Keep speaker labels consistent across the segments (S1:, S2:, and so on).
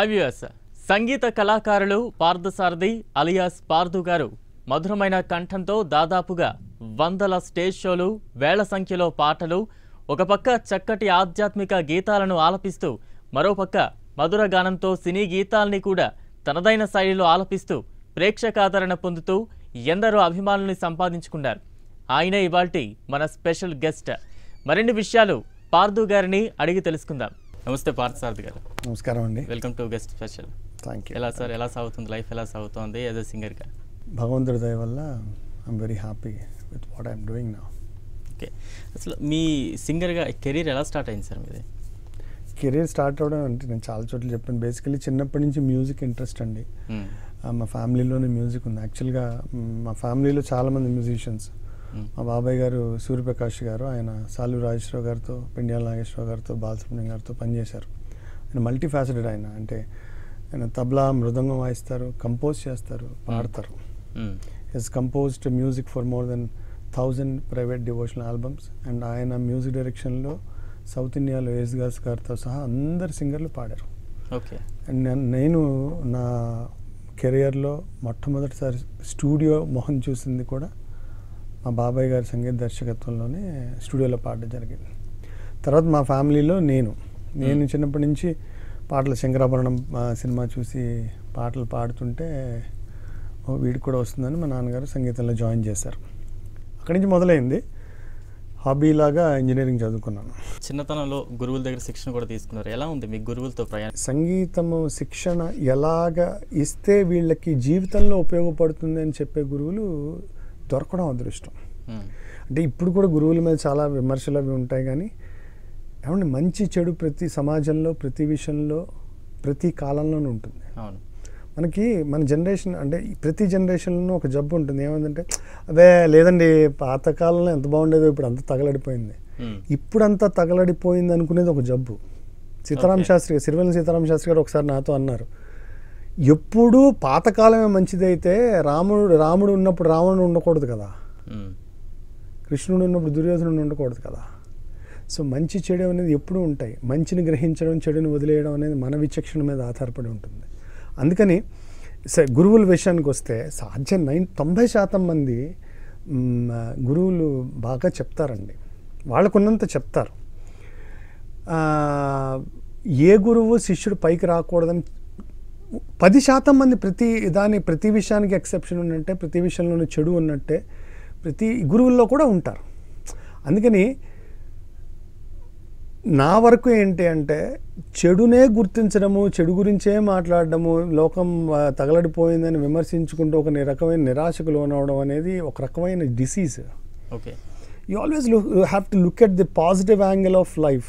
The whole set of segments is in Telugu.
S1: హాయ్ వ్యూయర్స్ సంగీత కళాకారులు పార్థసారథి అలియాస్ పార్థు గారు మధురమైన కంఠంతో దాదాపుగా వందల స్టేజ్ షోలు వేల సంఖ్యలో పాటలు ఒక పక్క చక్కటి ఆధ్యాత్మిక గీతాలను ఆలపిస్తూ మరోపక్క మధుర గానంతో సినీ గీతాల్ని కూడా తనదైన శైలిలో ఆలపిస్తూ ప్రేక్షకాదరణ పొందుతూ ఎందరో అభిమానుల్ని సంపాదించుకున్నారు ఆయనే ఇవాల్టి మన స్పెషల్ గెస్ట్ మరిన్ని విషయాలు పార్థు గారిని అడిగి తెలుసుకుందాం నమస్తే పార్థసారథి గారు
S2: నమస్కారం అండి
S1: welcome to guest special
S2: thank you
S1: ఎలా సార్ ఎలా సాగుతుంది లైఫ్ ఎలా సాగుతోంది యాజ్ అ సింగర్గా
S2: భగవంతుడి దయ వల్ల I'm very happy with what I'm doing నా
S1: ఓకే అసలు మీ సింగర్గా కెరీర్ ఎలా స్టార్ట్ అయింది సార్ మీది
S2: కెరీర్ స్టార్ట్ అవ్వడం అంటే నేను చాలా చోట్ల చెప్పాను బేసికలీ చిన్నప్పటి నుంచి మ్యూజిక్ ఇంట్రెస్ట్ అండి
S1: మ్మ్.
S2: ఆ, మా ఫ్యామిలీలోనే మ్యూజిక్ ఉంది యాక్చువల్గా మ్, మా ఫ్యామిలీలో చాలామంది మ్యూజిషియన్స్
S1: మ్మ్.
S2: మా బాబాయ్ గారు సూర్యప్రకాష్ గారు ఆయన సాలు రాజేశ్వరరావు గారితో పెండియాల నాగేశ్వరరావు గారితో బాలసుబ్రహ్మణ్యం గారితో పనిచేశారు ఆయన మల్టీ ఫ్యాసెటెడ్ ఆయన అంటే ఆయన తబలా మృదంగం వాయిస్తారు కంపోజ్ చేస్తారు పాడతారు
S1: మ్మ్.
S2: He's composed music for more than thousand private devotional albums and ఆయన మ్యూజిక్ డైరెక్షన్లో సౌత్ ఇండియాలో యేసుదాస్ గారితో సహా అందరు సింగర్లు పాడారు
S1: ఓకే
S2: అండ్ నేను- నేను నా కెరియర్లో మొట్టమొదటిసారి స్టూడియో మొహం చూసింది కూడా మా బాబాయ్ గారి సంగీత దర్శకత్వంలోనే స్టూడియోలో పాడడం జరిగింది తర్వాత మా ఫ్యామిలీలో నేను నేను చిన్నప్పటి నుంచి పాటలు శంకరాభరణం ఆ, సినిమా చూసి పాటలు పాడుతుంటే ఓ వీడికి కూడా వస్తుందని మా నాన్నగారు సంగీతంలో జాయిన్ చేశారు అక్కడి నుంచి మొదలైంది హాబీలాగా ఇంజనీరింగ్ చదువుకున్నాను
S1: చిన్నతనంలో గురువుల దగ్గర శిక్షణ కూడా తీసుకున్నారు ఎలా ఉంది మీ గురువులతో ప్రయాణం
S2: సంగీతము శిక్షణ ఎలాగ ఇస్తే వీళ్ళకి జీవితంలో ఉపయోగపడుతుంది అని చెప్పే గురువులు దొరకడం అదృష్టం
S1: మ్మ్.
S2: అంటే ఇప్పుడు కూడా గురువుల మీద చాలా విమర్శలు అవి ఉంటాయి కానీ ఏమంటే మంచి చెడు ప్రతి సమాజంలో ప్రతి విషయంలో ప్రతి కాలంలోనూ ఉంటుంది
S1: అవును
S2: మనకి మన జనరేషన్ అంటే ఈ ప్రతి జనరేషన్లోనూ ఒక జబ్బు ఉంటుంది ఏమందంటే అదే లేదండి పాతకాలంలో ఎంత బాగుండేదో ఇప్పుడు అంత తగలడిపోయింది
S1: మ్మ్.
S2: ఇప్పుడంతా తగలడిపోయింది అనుకునేది ఒక జబ్బు సీతారాం
S1: Okay.
S2: శాస్త్రి సిరివెల్ల సీతారాం శాస్త్రి గారు ఒకసారి నాతో అన్నారు ఎప్పుడూ పాతకాలమే మంచిదైతే రాముడు రాముడు ఉన్నప్పుడు రావణుడు ఉండకూడదు కదా
S1: మ్మ్.
S2: కృష్ణుడు ఉన్నప్పుడు దుర్యోధనుడు ఉండకూడదు కదా సో మంచి చెడు అనేది ఎప్పుడూ ఉంటాయి మంచిని గ్రహించడం చెడుని వదిలేయడం అనేది మన విచక్షణ మీద ఆధారపడి ఉంటుంది అందుకని స- గురువుల విషయానికి వస్తే సాధ్యం నైన్ తొంభై శాతం మంది మ్, గురువులు బాగా చెప్తారండి వాళ్ళకున్నంత చెప్తారు ఆ, ఏ గురువు శిష్యుడు పైకి రాకూడదని పది శాతం మంది ప్రతి దాని ప్రతి విషయానికి ఎక్సెప్షన్ ఉన్నట్టే ప్రతి విషయంలోనూ చెడు ఉన్నట్టే ప్రతి గురువుల్లో కూడా ఉంటారు అందుకని నా వరకు ఏంటి అంటే చెడునే గుర్తించడము చెడు గురించే మాట్లాడడము లోకం ఆ, తగలడిపోయిందని విమర్శించుకుంటూ ఒక ని- రకమైన నిరాశకు లోనవడం అనేది ఒక రకమైన disease
S1: okay
S2: you always have to look at the positive angle of life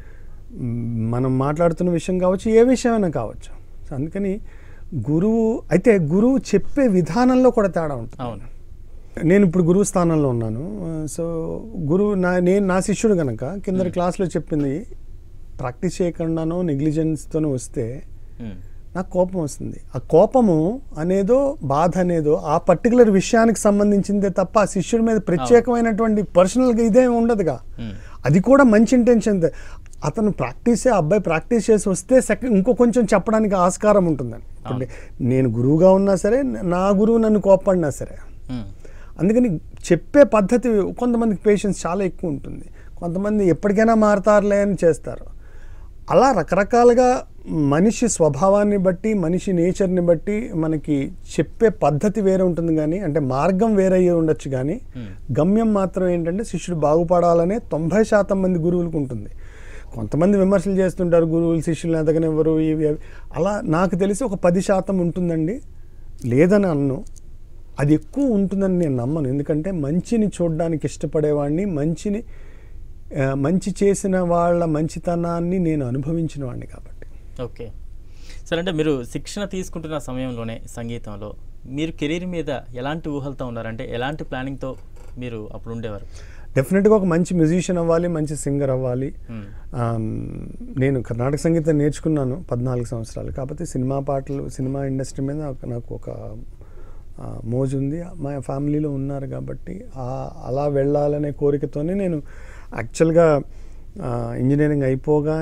S2: మనం మాట్లాడుతున్న విషయం కావచ్చు ఏ విషయమైనా కావచ్చు సో అందుకని గురువు అయితే గురువు చెప్పే విధానంలో కూడా తేడా ఉంటుంది
S1: అవును
S2: నేను ఇప్పుడు గురువు స్థానంలో ఉన్నాను సో గురువు నా నేను నా శిష్యుడు కనుక కింద క్లాస్లో చెప్పింది ప్రాక్టీస్ చేయకుండానో నెగ్లిజెన్స్తోనో వస్తే
S1: మ్మ్.
S2: నాకు కోపం వస్తుంది ఆ కోపము అనేదో బాధ అనేదో ఆ పర్టికులర్ విషయానికి సంబంధించిందే తప్ప ఆ శిష్యుడి మీద ప్రత్యేకమైనటువంటి పర్సనల్గా ఇదే ఉండదుగా
S1: మ్మ్.
S2: అది కూడా మంచి ఇంటెన్షన్ అతను ప్రాక్టీసే ఆ అబ్బాయి ప్రాక్టీస్ చేసి వస్తే సెకండ్ ఇంకో కొంచెం చెప్పడానికి ఆస్కారం ఉంటుందని ఇప్పుడు నేను గురువుగా ఉన్నా సరే నా గురువు నన్ను కోప్పడినా సరే
S1: మ్మ్.
S2: అందుకని చెప్పే పద్ధతి కొంతమందికి పేషెన్స్ చాలా ఎక్కువ ఉంటుంది కొంతమంది ఎప్పటికైనా మారతారులే అని చేస్తారు అలా రకరకాలుగా మనిషి స్వభావాన్ని బట్టి మనిషి నేచర్ని బట్టి మనకి చెప్పే పద్ధతి వేరే ఉంటుంది కానీ అంటే మార్గం వేరే అయ్యి ఉండొచ్చు కానీ గమ్యం మాత్రం ఏంటంటే శిష్యుడు బాగుపడాలనే తొంభై శాతం మంది గురువులకు ఉంటుంది కొంతమంది విమర్శలు చేస్తుంటారు గురువులు శిష్యులను ఎదగనివ్వరు ఇవి అవి. అలా నాకు తెలిసి ఒక పది శాతం ఉంటుందండి లేదని అన్ను అది ఎక్కువ ఉంటుందని నేను నమ్మను ఎందుకంటే మంచిని చూడడానికి ఇష్టపడేవాడిని మంచిని ఆ, మంచి చేసిన వాళ్ళ మంచితనాన్ని నేను అనుభవించిన వాడిని కాబట్టి
S1: ఓకే సరే అంటే మీరు శిక్షణ తీసుకుంటున్న సమయంలోనే సంగీతంలో మీరు కెరీర్ మీద ఎలాంటి ఊహలతో ఉన్నారంటే ఎలాంటి ప్లానింగ్తో మీరు అప్పుడు ఉండేవారు
S2: డెఫినెట్గా ఒక మంచి మ్యూజిషియన్ అవ్వాలి మంచి సింగర్ అవ్వాలి
S1: మ్మ్.
S2: ఆమ్, నేను కర్ణాటక సంగీతం నేర్చుకున్నాను పద్నాలుగు సంవత్సరాలు కాకపోతే సినిమా పాటలు సినిమా ఇండస్ట్రీ మీద నాకు- నాకు ఒక ఆ, మోజు ఉంది మా ఫ్యామిలీలో ఉన్నారు కాబట్టి ఆ- అలా వెళ్ళాలనే కోరికతోనే నేను యాక్చువల్గా ఇంజనీరింగ్ అయిపోగానే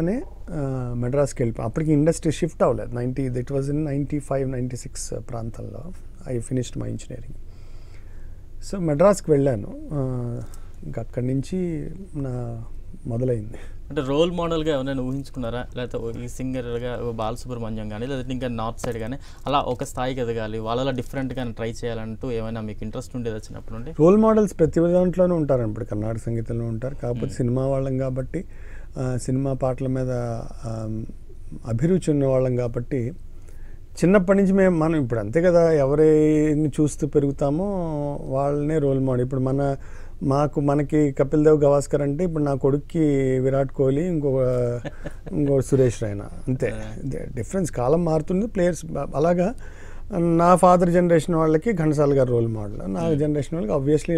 S2: మెడ్రాస్కి వెళ్ళిపో అప్పటికి ఇండస్ట్రీ షిఫ్ట్ అవ్వలేదు ninety it was in ninety five ninety six ప్రాంతంలో I finished my engineering so మెడ్రాస్కి వెళ్ళాను ఆ, ఇంకా అక్కడి నుంచి నా మొదలైంది
S1: అంటే రోల్ మోడల్గా ఎవరైనా ఊహించుకున్నారా లేకపోతే ఈ సింగర్గా బాలసుబ్రహ్మణ్యం కానీ లేదంటే ఇంకా నార్త్ సైడ్ కానీ అలా ఒక స్థాయికి ఎదగాలి వాళ్ళలో డిఫరెంట్గా ట్రై చేయాలంటూ ఏమైనా మీకు ఇంట్రెస్ట్ ఉండేది వచ్చినప్పటి నుండి
S2: రోల్ మోడల్స్ ప్రతి దాంట్లోనూ ఉంటారు ఇప్పుడు కర్ణాటక సంగీతంలో ఉంటారు కాకపోతే సినిమా వాళ్ళం కాబట్టి ఆ, సినిమా పాటల మీద ఆ, అభిరుచి ఉన్న వాళ్ళం కాబట్టి చిన్నప్పటి నుంచి మేము మనం ఇప్పుడు అంతే కదా ఎవరిని చూస్తూ పెరుగుతామో వాళ్ళనే రోల్ మోడల్ ఇప్పుడు మన మాకు మనకి కపిల్ దేవ్ గవాస్కర్ అంటే ఇప్పుడు నా కొడుక్కి విరాట్ కోహ్లీ ఇంకో ఇంకో సురేష్ రైనా అంతే డిఫరెన్స్ కాలం మారుతుంది ప్లేయర్స్ అలాగా నా ఫాదర్ జనరేషన్ వాళ్ళకి ఘంటసాల గారు రోల్ మోడల్ నా జనరేషన్ వాళ్ళకి ఆబ్వియస్లీ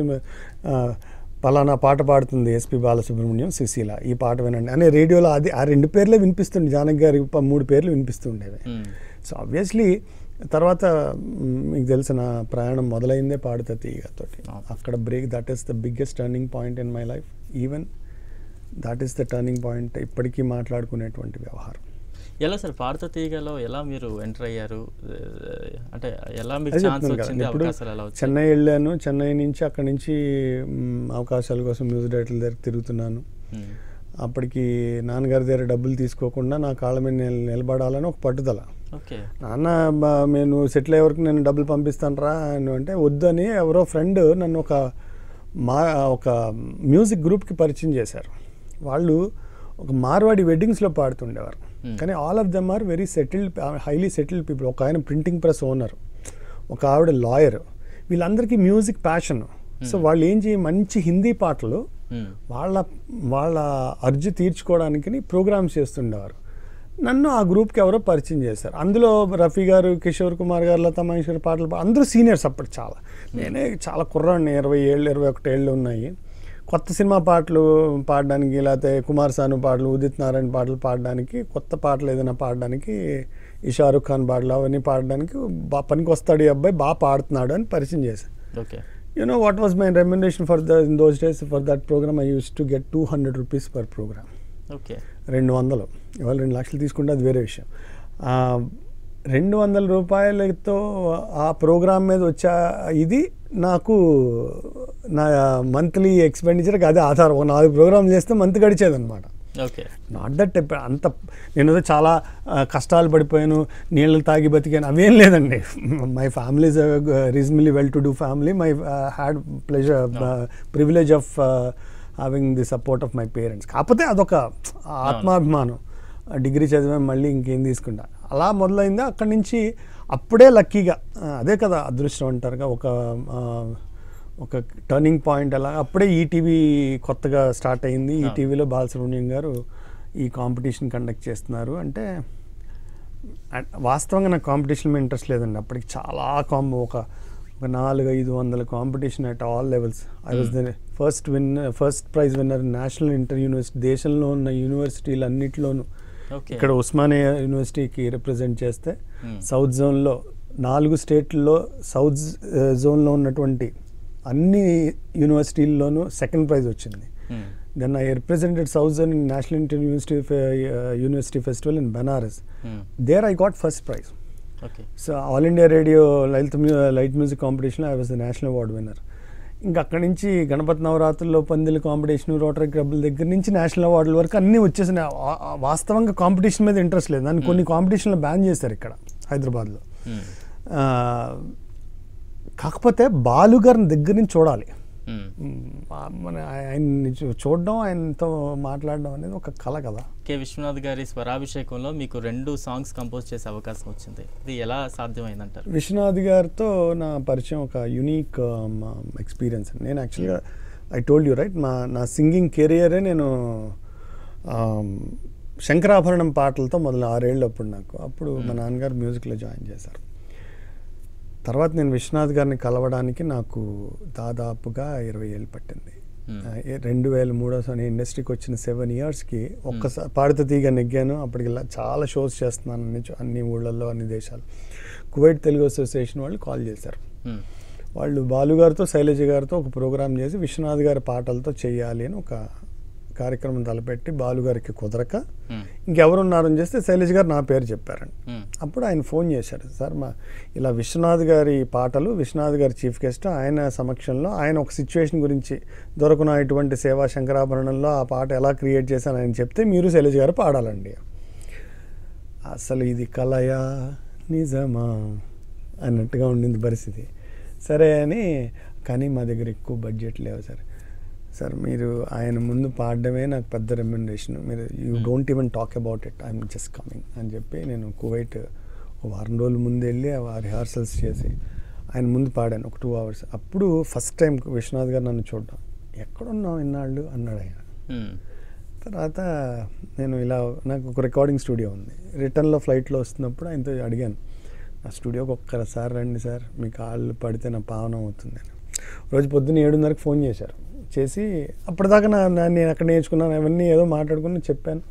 S2: పలానా పాట పాడుతుంది ఎస్పి బాలసుబ్రహ్మణ్యం సుశీల ఈ పాట వినండి అనే రేడియోలో అది ఆ రెండు పేర్లే వినిపిస్తుండే జానకి గారి ప- మూడు పేర్లు వినిపిస్తుండేవి
S1: మ్మ్.
S2: సో ఆబ్వియస్లీ తర్వాత మ్, మీకు తెలిసిన ప్రయాణం మొదలైందే పాడుతా తీయతోటి
S1: అవును.
S2: అక్కడ break that is the biggest turning point in my life even that is the turning point ఇప్పటికీ మాట్లాడుకునేటువంటి వ్యవహారం
S1: ఎలా సార్ పాడత తీగలో ఎలా మీరు ఎంటర్ అయ్యారు ఏ, అంటే ఎలా మీకు
S2: అదే
S1: ఛాన్స్
S2: చెప్తున్నాను కదా,
S1: వచ్చింది
S2: ఇప్పుడు
S1: అవకాశాలు ఎలా వచ్చాయి
S2: చెన్నై వెళ్ళాను చెన్నై నుంచి అక్కడి నుంచి మ్, అవకాశాల కోసం మ్యూజిక్ డైరెక్టర్ల దగ్గర తిరుగుతున్నాను
S1: మ్మ్.
S2: అప్పటికి నాన్నగారి దగ్గర డబ్బులు తీసుకోకుండా నా కాళ్ళ మీద నిల నిలబడాలని ఒక పట్టుదల
S1: ఓకే
S2: నాన్న బా- నేను సెటిల్ అయ్యే వరకు నేను డబ్బులు పంపిస్తాను రా అని అంటే వద్దని ఎవరో ఫ్రెండ్ నన్ను ఒక మా ఒక మ్యూజిక్ గ్రూప్కి పరిచయం చేశారు వాళ్ళు ఒక మార్వాడి వెడ్డింగ్స్లో పాడుతుండేవారు
S1: Hmm.
S2: కానీ all of them are very settled highly settled people ఒక ఆయన ప్రింటింగ్ ప్రెస్ ఓనర్ ఒక ఆవిడ లాయర్ వీళ్ళందరికీ మ్యూజిక్ ప్యాషన్ సో వాళ్ళు ఏం చేయ మంచి హిందీ పాటలు
S1: మ్మ్.
S2: వాళ్ళ వాళ్ళ అర్జు తీర్చుకోవడానికి ప్రోగ్రామ్స్ చేస్తుండేవారు నన్ను ఆ గ్రూప్కి ఎవరో పరిచయం చేశారు అందులో రఫీ గారు కిషోర్ కుమార్ గారు లతా మంగేష్కర్ పాటలు పా- అందరూ సీనియర్స్ అప్పుడు చాలా నేనే చాలా కుర్రాడిని ఇరవై ఏళ్ళు ఇరవై ఒకటి ఏళ్ళు ఉన్నాయి కొత్త సినిమా పాటలు పాడడానికి లేకపోతే కుమార్ సాను పాటలు ఉదిత్ నారాయణ పాటలు పాడడానికి కొత్త పాటలు ఏదైనా పాడడానికి ఈ షారుఖ్ ఖాన్ పాటలు అవన్నీ పాడడానికి బా పనికి వస్తాడు ఈ అబ్బాయి బాగా పాడుతున్నాడు అని పరిచయం చేశారు
S1: okay
S2: You know what was my remuneration for the in those days for that program? I used to get 200 rupees per program.
S1: Okay
S2: రెండు వందలు ఇవాళ రెండు లక్షలు తీసుకుంటే అది వేరే విషయం ఆ, రెండు వందల రూపాయలతో ఆ ప్రోగ్రామ్ మీద వచ్చా ఇది నాకు నా మంత్లీ ఎక్స్పెండిచర్కి అదే ఆధారం ఒక నాలుగు ప్రోగ్రామ్ చేస్తే మంత్ గడిచేదన్నమాట
S1: ఓకే
S2: నాట్ దట్ అంత నేను ఏదో చాలా ఆ, కష్టాలు పడిపోయాను నీళ్ళు తాగి బతికాను అవేం లేదండి my family is reasonably well to do family my had pleasure privilege of having the support of my parents కాకపోతే అదొక ఆత్మాభిమానం డిగ్రీ చదివా మళ్ళీ ఇంకేం తీసుకుంటా అలా మొదలైందా అక్కడి నుంచి అప్పుడే లక్కీగా ఆ, అదే కదా అదృష్టం అంటారుగా ఒక ఆ, ఒక టర్నింగ్ పాయింట్ అలా అప్పుడే ఈటీవీ కొత్తగా స్టార్ట్ అయింది
S1: ఆ.
S2: ఈటీవీలో బాలసుబ్రహ్మణ్యం గారు ఈ కాంపిటీషన్ కండక్ట్ చేస్తున్నారు అంటే అ- వాస్తవంగా నాకు కాంపిటీషన్ మీద ఇంట్రెస్ట్ లేదండి అప్పటికి చాలా కాం ఒక ఒక నాలుగు ఐదు వందల competition at all levels I was the first win first prize winner national inter university దేశంలో ఉన్న యూనివర్సిటీలు అన్నిటిలోనూ
S1: ఓకే
S2: ఇక్కడ ఉస్మానియా యూనివర్సిటీకి రిప్రజెంట్ చేస్తే
S1: Hmm.
S2: సౌత్ జోన్లో నాలుగు స్టేట్లలో సౌత్ జోన్లో ఉన్నటువంటి అన్ని యూనివర్సిటీల్లోనూ సెకండ్ ప్రైజ్ వచ్చింది
S1: hmm.
S2: Then I represented south zone in national inter university university festival in Banaras
S1: hmm.
S2: There I got first prize
S1: okay
S2: so all India radio లలిత్ మ్యూ లైట్ మ్యూజిక్ కాంపిటీషన్లో I was the national award winner ఇంకా అక్కడి నుంచి గణపతి నవరాత్రుల్లో పందిల కాంపిటీషన్ రోటరీ క్లబ్ల దగ్గర నుంచి నేషనల్ అవార్డుల వరకు అన్నీ వచ్చేసినాయి ఆ- ఆ- వాస్తవంగా కాంపిటీషన్ మీద ఇంట్రెస్ట్ లేదు నన్ను కొన్ని కాంపిటీషన్లు బ్యాన్ చేశారు ఇక్కడ హైదరాబాద్లో
S1: మ్మ్.
S2: ఆ, కాకపోతే బాలు గారిని దగ్గర నుంచి చూడాలి
S1: మ్మ్.
S2: మ్, ఆ- మన ఆయన్ని చూ- చూడడం ఆయనతో మాట్లాడడం అనేది ఒక కళ కదా
S1: కే విశ్వనాథ్ గారి స్వరాభిషేకంలో మీకు రెండు సాంగ్స్ కంపోజ్ చేసే అవకాశం వచ్చింది ఇది ఎలా సాధ్యమైందంటారు
S2: విశ్వనాథ్ గారితో నా పరిచయం ఒక యునీక్ ఎక్స్పీరియన్స్ నేను యాక్చువల్గా ఐ టోల్డ్ యూ రైట్ మా నా సింగింగ్ కెరియరే నేను um, శంకరాభరణం పాటలతో మొదలు ఆరేళ్ళు అప్పుడు నాకు అప్పుడు మా నాన్నగారు మ్యూజిక్లో జాయిన్ చేశారు తర్వాత నేను విశ్వనాథ్ గారిని కలవడానికి నాకు దాదాపుగా ఇరవై ఏళ్ళు పట్టింది
S1: Hmm.
S2: ఆ, ఏ- రెండు వేల మూడో నేను ఇండస్ట్రీకి వచ్చిన సెవెన్ ఇయర్స్కి ఒక్కసారి పాడుతూ తీగ నెగ్గాను అప్పటికి ఇలా చాలా షోస్ చేస్తున్నాను అన్ని చో- అన్ని ఊళ్ళల్లో అన్ని దేశాలు కువైట్ తెలుగు అసోసియేషన్ వాళ్ళు కాల్ చేశారు
S1: మ్మ్.
S2: వాళ్ళు బాలు గారితో శైలజ గారితో ఒక ప్రోగ్రామ్ చేసి విశ్వనాథ్ గారి పాటలతో చేయాలి అని ఒక కార్యక్రమం తలపెట్టి బాలుగారికి కుదరక
S1: ఉమ్,
S2: ఇంకెవరున్నారని చేస్తే శైలజ్ గారు నా పేరు చెప్పారండి
S1: ఉమ్,
S2: అప్పుడు ఆయన ఫోన్ చేశారు సార్ మా ఇలా విశ్వనాథ్ గారి పాటలు విశ్వనాథ్ గారి చీఫ్ గెస్ట్ ఆయన సమక్షంలో ఆయన ఒక సిచ్యువేషన్ గురించి దొరకన ఇటువంటి సేవా శంకరాభరణంలో ఆ పాట ఎలా క్రియేట్ చేశాను ఆయన చెప్తే మీరు శైలజ్ గారు పాడాలండి అసలు ఇది కలయా నిజమా అన్నట్టుగా ఉండింది పరిస్థితి సరే అని కానీ మా దగ్గర ఎక్కువ బడ్జెట్ లేవు సార్ సార్ మీరు ఆయన ముందు పాడడమే నాకు పెద్ద రెమ్యునరేషన్ మీరు you don't even talk about it I'm just coming అని చెప్పి నేను కువైట్ ఒక వారం రోజుల ముందు వెళ్ళి ఆ రిహార్సల్స్ చేసి ఆయన ముందు పాడాను ఒక టూ అవర్స్ అప్పుడు ఫస్ట్ టైం విశ్వనాథ్ గారు నన్ను చూడడం ఎక్కడున్నావు ఇన్నాళ్ళు అన్నాడు ఆయన
S1: ఉమ్,
S2: తర్వాత నేను ఇలా నాకు ఒక రికార్డింగ్ స్టూడియో ఉంది రిటర్న్లో ఫ్లైట్లో వస్తున్నప్పుడు ఆయనతో అడిగాను నా స్టూడియోకి ఒక్కసారి రండి సార్ మీ కాళ్ళు పడితే నా పావనం అవుతుంది అని రోజు పొద్దున్న ఏడున్నరకు ఫోన్ చేశారు చేసి అప్పటిదాకా నా నా- నేను అక్కడ నేర్చుకున్నాను అవన్నీ ఏదో మాట్లాడుకుని చెప్పాను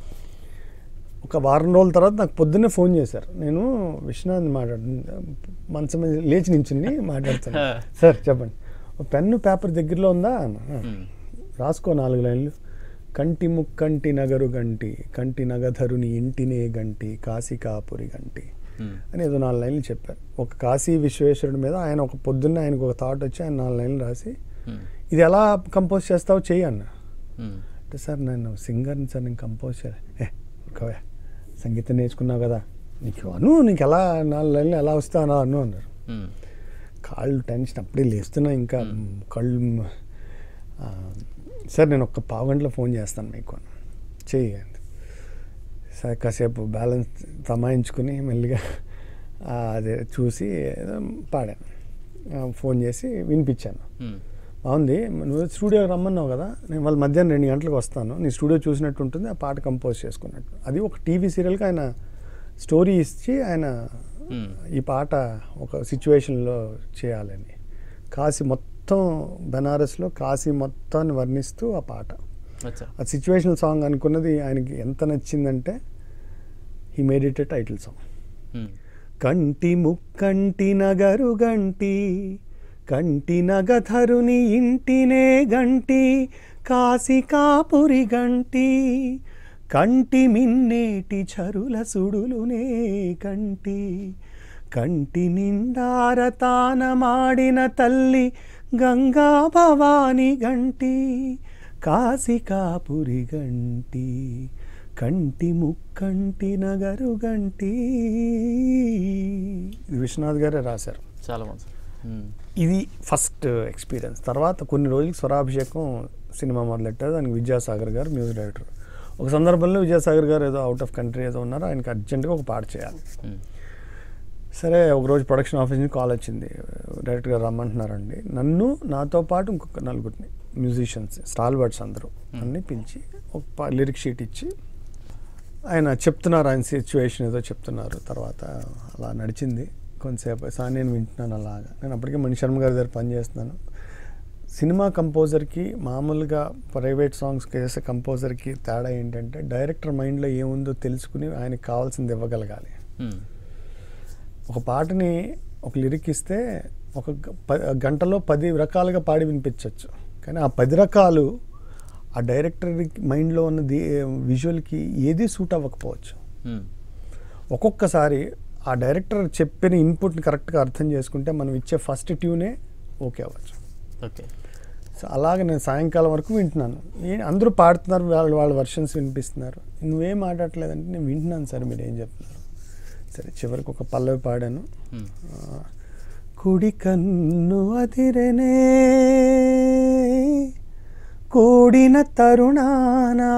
S2: ఒక వారం రోజుల తర్వాత నాకు పొద్దున్నే ఫోన్ చేశారు నేను విశ్వనాథ్ మాట్లాడు మంచం మీద లేచి నించుని మాట్లాడుతాను సార్ చెప్పండి "ఓ పెన్ను పేపర్ దగ్గరలో ఉందా అన్న
S1: ఉమ్,
S2: రాసుకో నాలుగు లైన్లు కంటి ముక్కంటి నగరు గంటి కంటి నగధరుని ఇంటినే గంటి కాశికాపురి గంటి
S1: ఉమ్,
S2: అని ఏదో నాలుగు లైన్లు చెప్పారు ఒక కాశీ విశ్వేశ్వరుడి మీద ఆయన ఒక పొద్దున్న ఆయనకు ఒక థాట్ వచ్చి ఆయన నాలుగు లైన్లు రాసి
S1: ఉమ్,
S2: ఇది ఎలా కంపోజ్ చేస్తావు చెయ్యి అన్న
S1: ఉమ్,
S2: అంటే సార్ నేను సింగర్ని సార్ నేను కంపోజ్ చేయాలి ఏ కవే సంగీతం నేర్చుకున్నావు కదా నీకు అను నీకు ఎలా నాలుగు లైన్లు ఎలా వస్తా అలా అను అన్నారు
S1: ఉమ్,
S2: కాళ్ళు టెన్షన్ అప్పుడే లేస్తున్నా ఇంకా కళ్ళు ఆ, సార్ నేను ఒక్క పావు గంటలో ఫోన్ చేస్తాను మీకు అని. చెయ్యి అంది సరే కాసేపు బ్యాలెన్స్ తమాయించుకుని మెల్లిగా ఆ, అదే చూసి ఏదో పాడాను ఆ, ఫోన్ చేసి వినిపించాను
S1: ఉమ్,
S2: బాగుంది నువ్వు స్టూడియో రమ్మన్నావు కదా నేను వాళ్ళ మధ్యాహ్నం రెండు గంటలకు వస్తాను నీ స్టూడియో చూసినట్టు ఉంటుంది ఆ పాట కంపోజ్ చేసుకున్నట్టు అది ఒక టీవీ సీరియల్కి ఆయన స్టోరీ ఇచ్చి ఆయన
S1: ఉమ్,
S2: ఈ పాట ఒక సిచ్యువేషన్లో చేయాలని కాశీ మొత్తం బెనారస్లో కాశీ మొత్తాన్ని వర్ణిస్తూ ఆ పాట
S1: అచ్చా
S2: ఆ సిచ్యువేషనల్ సాంగ్ అనుకున్నది ఆయనకి ఎంత నచ్చిందంటే he made it title song
S1: um,
S2: కంటి ముక్కంటి నగరు గంటి కంటి నగధరుని ఇంటినే గంటి కాశికాపురి గంటి కంటి మిన్నేటి చరుల సుడులునే కంటి కంటి నిండారతాన మాడిన తల్లి గంగా భవాని గంటి కాశికాపురి గంటి కంటి ముక్కంటి నగరు గంటి ఇది విశ్వనాథ్ గారే రాశారు
S1: చాలా బాగుంది సార్ ఉమ్,
S2: ఇది ఫస్ట్ ఎక్స్పీరియన్స్ తర్వాత కొన్ని రోజులకి స్వరాభిషేకం సినిమా మొదలెట్టారు దానికి విద్యాసాగర్ గారు మ్యూజిక్ డైరెక్టర్ ఒక సందర్భంలో విద్యాసాగర్ గారు ఏదో అవుట్ ఆఫ్ కంట్రీ ఏదో ఉన్నారు ఆయనకి అర్జెంటుగా ఒక పాట చేయాలి
S1: ఉమ్,
S2: సరే ఒకరోజు ప్రొడక్షన్ ఆఫీస్ నుంచి కాల్ వచ్చింది డైరెక్టర్ గారు రమ్మంటున్నారండి నన్ను నాతో పాటు ఇంకొక నలుగురిని మ్యూజిషియన్స్ స్టాల్ బర్డ్స్ అందరూ అన్ని పిలిచి ఒక లిరిక్ షీట్ ఇచ్చి ఆయన చెప్తున్నారు ఆయన సిచ్యువేషన్ ఏదో చెప్తున్నారు తర్వాత అలా నడిచింది కొంతసేపు సార్ నేను వింటున్నాను అలాగా నేను అప్పటికే మణి శర్మ గారి దగ్గర పనిచేస్తున్నాను సినిమా కంపోజర్కి మామూలుగా ప్రైవేట్ సాంగ్స్ చేసే కంపోజర్కి తేడా ఏంటంటే డైరెక్టర్ మైండ్లో ఏముందో తెలుసుకుని ఆయనకి కావాల్సింది ఇవ్వగలగాలి
S1: ఉమ్,
S2: ఒక పాటని ఒక లిరిక్ ఇస్తే ఒక గ- ప- గంటలో పది రకాలుగా పాడి వినిపించవచ్చు కానీ ఆ పది రకాలు ఆ డైరెక్టర్ మైండ్లో ఉన్న ది విజువల్కి ఏది సూట్ అవ్వకపోవచ్చు
S1: ఉమ్,
S2: ఒక్కొక్కసారి ఆ డైరెక్టర్ చెప్పిన ఇన్పుట్ని కరెక్ట్గా అర్థం చేసుకుంటే మనం ఇచ్చే ఫస్ట్ ట్యూనే ఓకే అవ్వచ్చు
S1: ఓకే
S2: సో అలాగే నేను సాయంకాలం వరకు వింటున్నాను ఏ- అందరూ పాడుతున్నారు వాళ్ళ వాళ్ళ వర్షన్స్ వినిపిస్తున్నారు నువ్వేం మాట్లాడట్లేదంటే నేను వింటున్నాను సార్ మీరు ఏం చెప్తున్నారు సరే చివరికి ఒక పల్లవి పాడాను
S1: ఉమ్,
S2: ఆ, కుడి కన్ను అదిరనే కూడిన తరుణానా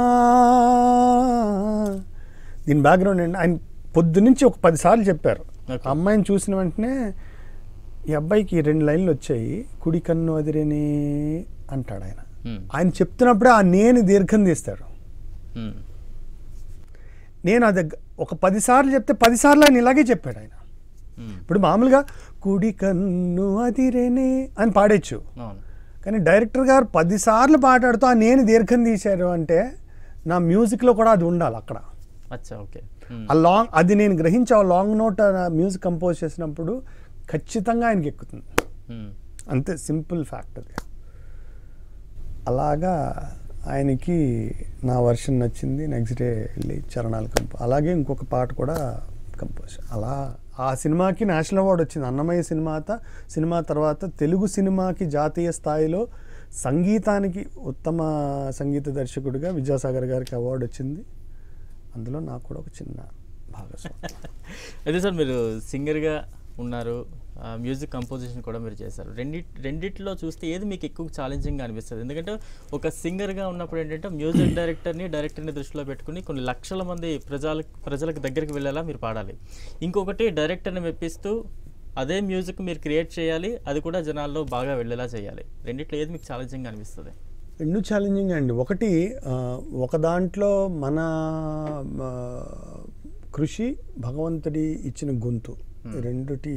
S2: దీని బ్యాక్గ్రౌండ్ ఏంటి ఆయన పొద్దునుంచి ఒక పది సార్లు చెప్పారు
S1: Okay.
S2: ఆ అమ్మాయిని చూసిన వెంటనే ఈ అబ్బాయికి రెండు లైన్లు వచ్చాయి కుడి కన్ను అదిరేనే అంటాడు ఆయన
S1: ఉమ్,
S2: ఆయన చెప్తున్నప్పుడే ఆ నేను దీర్ఘం తీస్తాడు
S1: ఉమ్,
S2: నేను అది ఒక పది సార్లు చెప్తే పది సార్లు ఆయన ఇలాగే చెప్పాడు ఆయన
S1: ఉమ్,
S2: ఇప్పుడు మామూలుగా కుడి కన్ను అదిరేనే అని పాడేచ్చు
S1: అవును
S2: కానీ డైరెక్టర్ గారు పదిసార్లు పాడాడుతూ ఆ నేను దీర్ఘం తీశారు అంటే నా మ్యూజిక్లో కూడా అది ఉండాలి అక్కడ
S1: అచ్చా ఓకే ఉమ్,
S2: ఆ లాంగ్ అది నేను గ్రహించి ఆ లాంగ్ నోట్ మ్యూజిక్ కంపోజ్ చేసినప్పుడు ఖచ్చితంగా ఆయనకి ఎక్కుతుంది
S1: ఉమ్,
S2: అంతే సింపుల్ ఫ్యాక్ట్ అది అలాగా ఆయనకి నా వర్షన్ నచ్చింది నెక్స్ట్ డే వెళ్ళి చరణాలు కంపో అలాగే ఇంకొక పాట కూడా కంపోజ్ అలా ఆ సినిమాకి నేషనల్ అవార్డు వచ్చింది అన్నమయ్య సినిమా సినిమా తర్వాత తెలుగు సినిమాకి జాతీయ స్థాయిలో సంగీతానికి ఉత్తమ సంగీత దర్శకుడిగా విద్యాసాగర్ గారికి అవార్డు వచ్చింది అందులో నాకు కూడా ఒక చిన్న భాగస్వామ్యం
S1: అయితే సార్ మీరు సింగర్గా ఉన్నారు ఆ, మ్యూజిక్ కంపోజిషన్ కూడా మీరు చేశారు రెండి రెండిట్లో చూస్తే ఏది మీకు ఎక్కువ ఛాలెంజింగ్గా అనిపిస్తుంది ఎందుకంటే ఒక సింగర్గా ఉన్నప్పుడు ఏంటంటే మ్యూజిక్ డైరెక్టర్ని డైరెక్టర్ని దృష్టిలో పెట్టుకుని కొన్ని లక్షల మంది ప్రజలకు ప్రజలకు దగ్గరికి వెళ్ళేలా మీరు పాడాలి ఇంకొకటి డైరెక్టర్ని మెప్పిస్తూ అదే మ్యూజిక్ మీరు క్రియేట్ చేయాలి అది కూడా జనాల్లో బాగా వెళ్ళేలా చేయాలి రెండిట్లో ఏది మీకు ఛాలెంజింగ్గా అనిపిస్తుంది
S2: రెండు ఛాలెంజింగ్ అండి ఒకటి ఆ, ఒక దాంట్లో మన ఆ, కృషి భగవంతుడి ఇచ్చిన గొంతు ఈ రెండుటి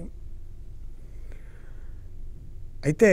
S2: అయితే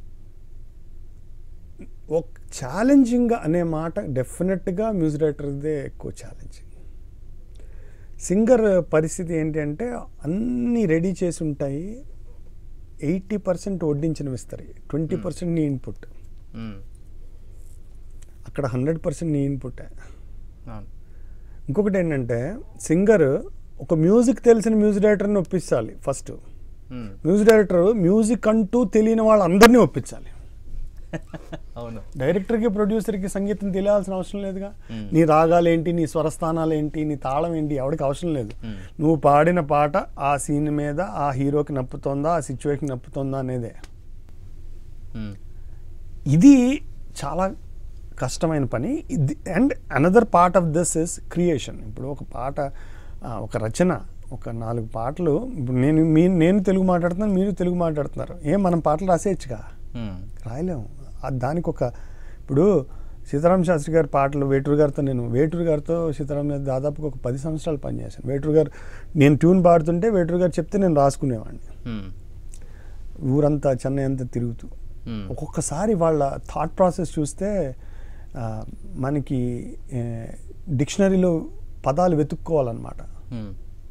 S2: ఒక ఛాలెంజింగ్ అనే మాట డెఫినెట్గా మ్యూజిక్ డైరెక్టర్దే ఎక్కువ ఛాలెంజింగ్ సింగర్ పరిస్థితి ఏంటి అంటే అన్నీ రెడీ చేసి ఉంటాయి ఎయిటీ పర్సెంట్ వడ్డించినవి ఇస్తారు ట్వంటీ పర్సెంట్ నీ ఇన్పుట్
S1: మ్మ్.
S2: అక్కడ హండ్రెడ్ పర్సెంట్ నీ ఇన్పుట్
S1: అవును
S2: ఇంకొకటి ఏంటంటే సింగర్ ఒక మ్యూజిక్ తెలిసిన మ్యూజిక్ డైరెక్టర్ని ఒప్పించాలి ఫస్ట్
S1: మ్మ్.
S2: మ్యూజిక్ డైరెక్టర్ మ్యూజిక్ అంటూ తెలియని వాళ్ళందరినీ ఒప్పించాలి
S1: అవును
S2: డైరెక్టర్కి ప్రొడ్యూసర్కి సంగీతం తెలియాల్సిన అవసరం లేదుగా
S1: మ్మ్.
S2: నీ రాగాలేంటి నీ స్వరస్థానాలు ఏంటి నీ తాళం ఏంటి ఎవరికి అవసరం లేదు
S1: మ్మ్.
S2: నువ్వు పాడిన పాట ఆ సీన్ మీద ఆ హీరోకి నప్పుతోందా ఆ సిచ్యువేషన్ నప్పుతోందా అనేదే
S1: మ్మ్.
S2: ఇది చాలా కష్టమైన పని ఇది and another part of this is creation ఇప్పుడు ఒక పాట ఆ, ఒక రచన ఒక నాలుగు పాటలు ఇప్పుడు నేను మీ నేను తెలుగు మాట్లాడుతున్నాను మీరు తెలుగు మాట్లాడుతున్నారు ఏం మనం పాటలు రాసేయచ్చుగా
S1: మ్మ్.
S2: రాయలేము ఆ దానికి ఒక ఇప్పుడు సీతారామ శాస్త్రి గారి పాటలు వేటూరు గారితో నేను వేటూరు గారితో సీతారాం గారి దాదాపుగా ఒక పది సంవత్సరాలు పనిచేశాను వేటూరు గారు నేను ట్యూన్ పాడుతుంటే వేటూరు గారు చెప్తే నేను రాసుకునేవాడిని
S1: మ్మ్.
S2: ఊరంతా చెన్నై అంతా తిరుగుతూ
S1: మ్మ్.
S2: ఒక్కొక్కసారి వాళ్ళ థాట్ ప్రాసెస్ చూస్తే ఆ, మనకి డిక్షనరీలో పదాలు వెతుక్కోవాలన్నమాట
S1: మ్మ్.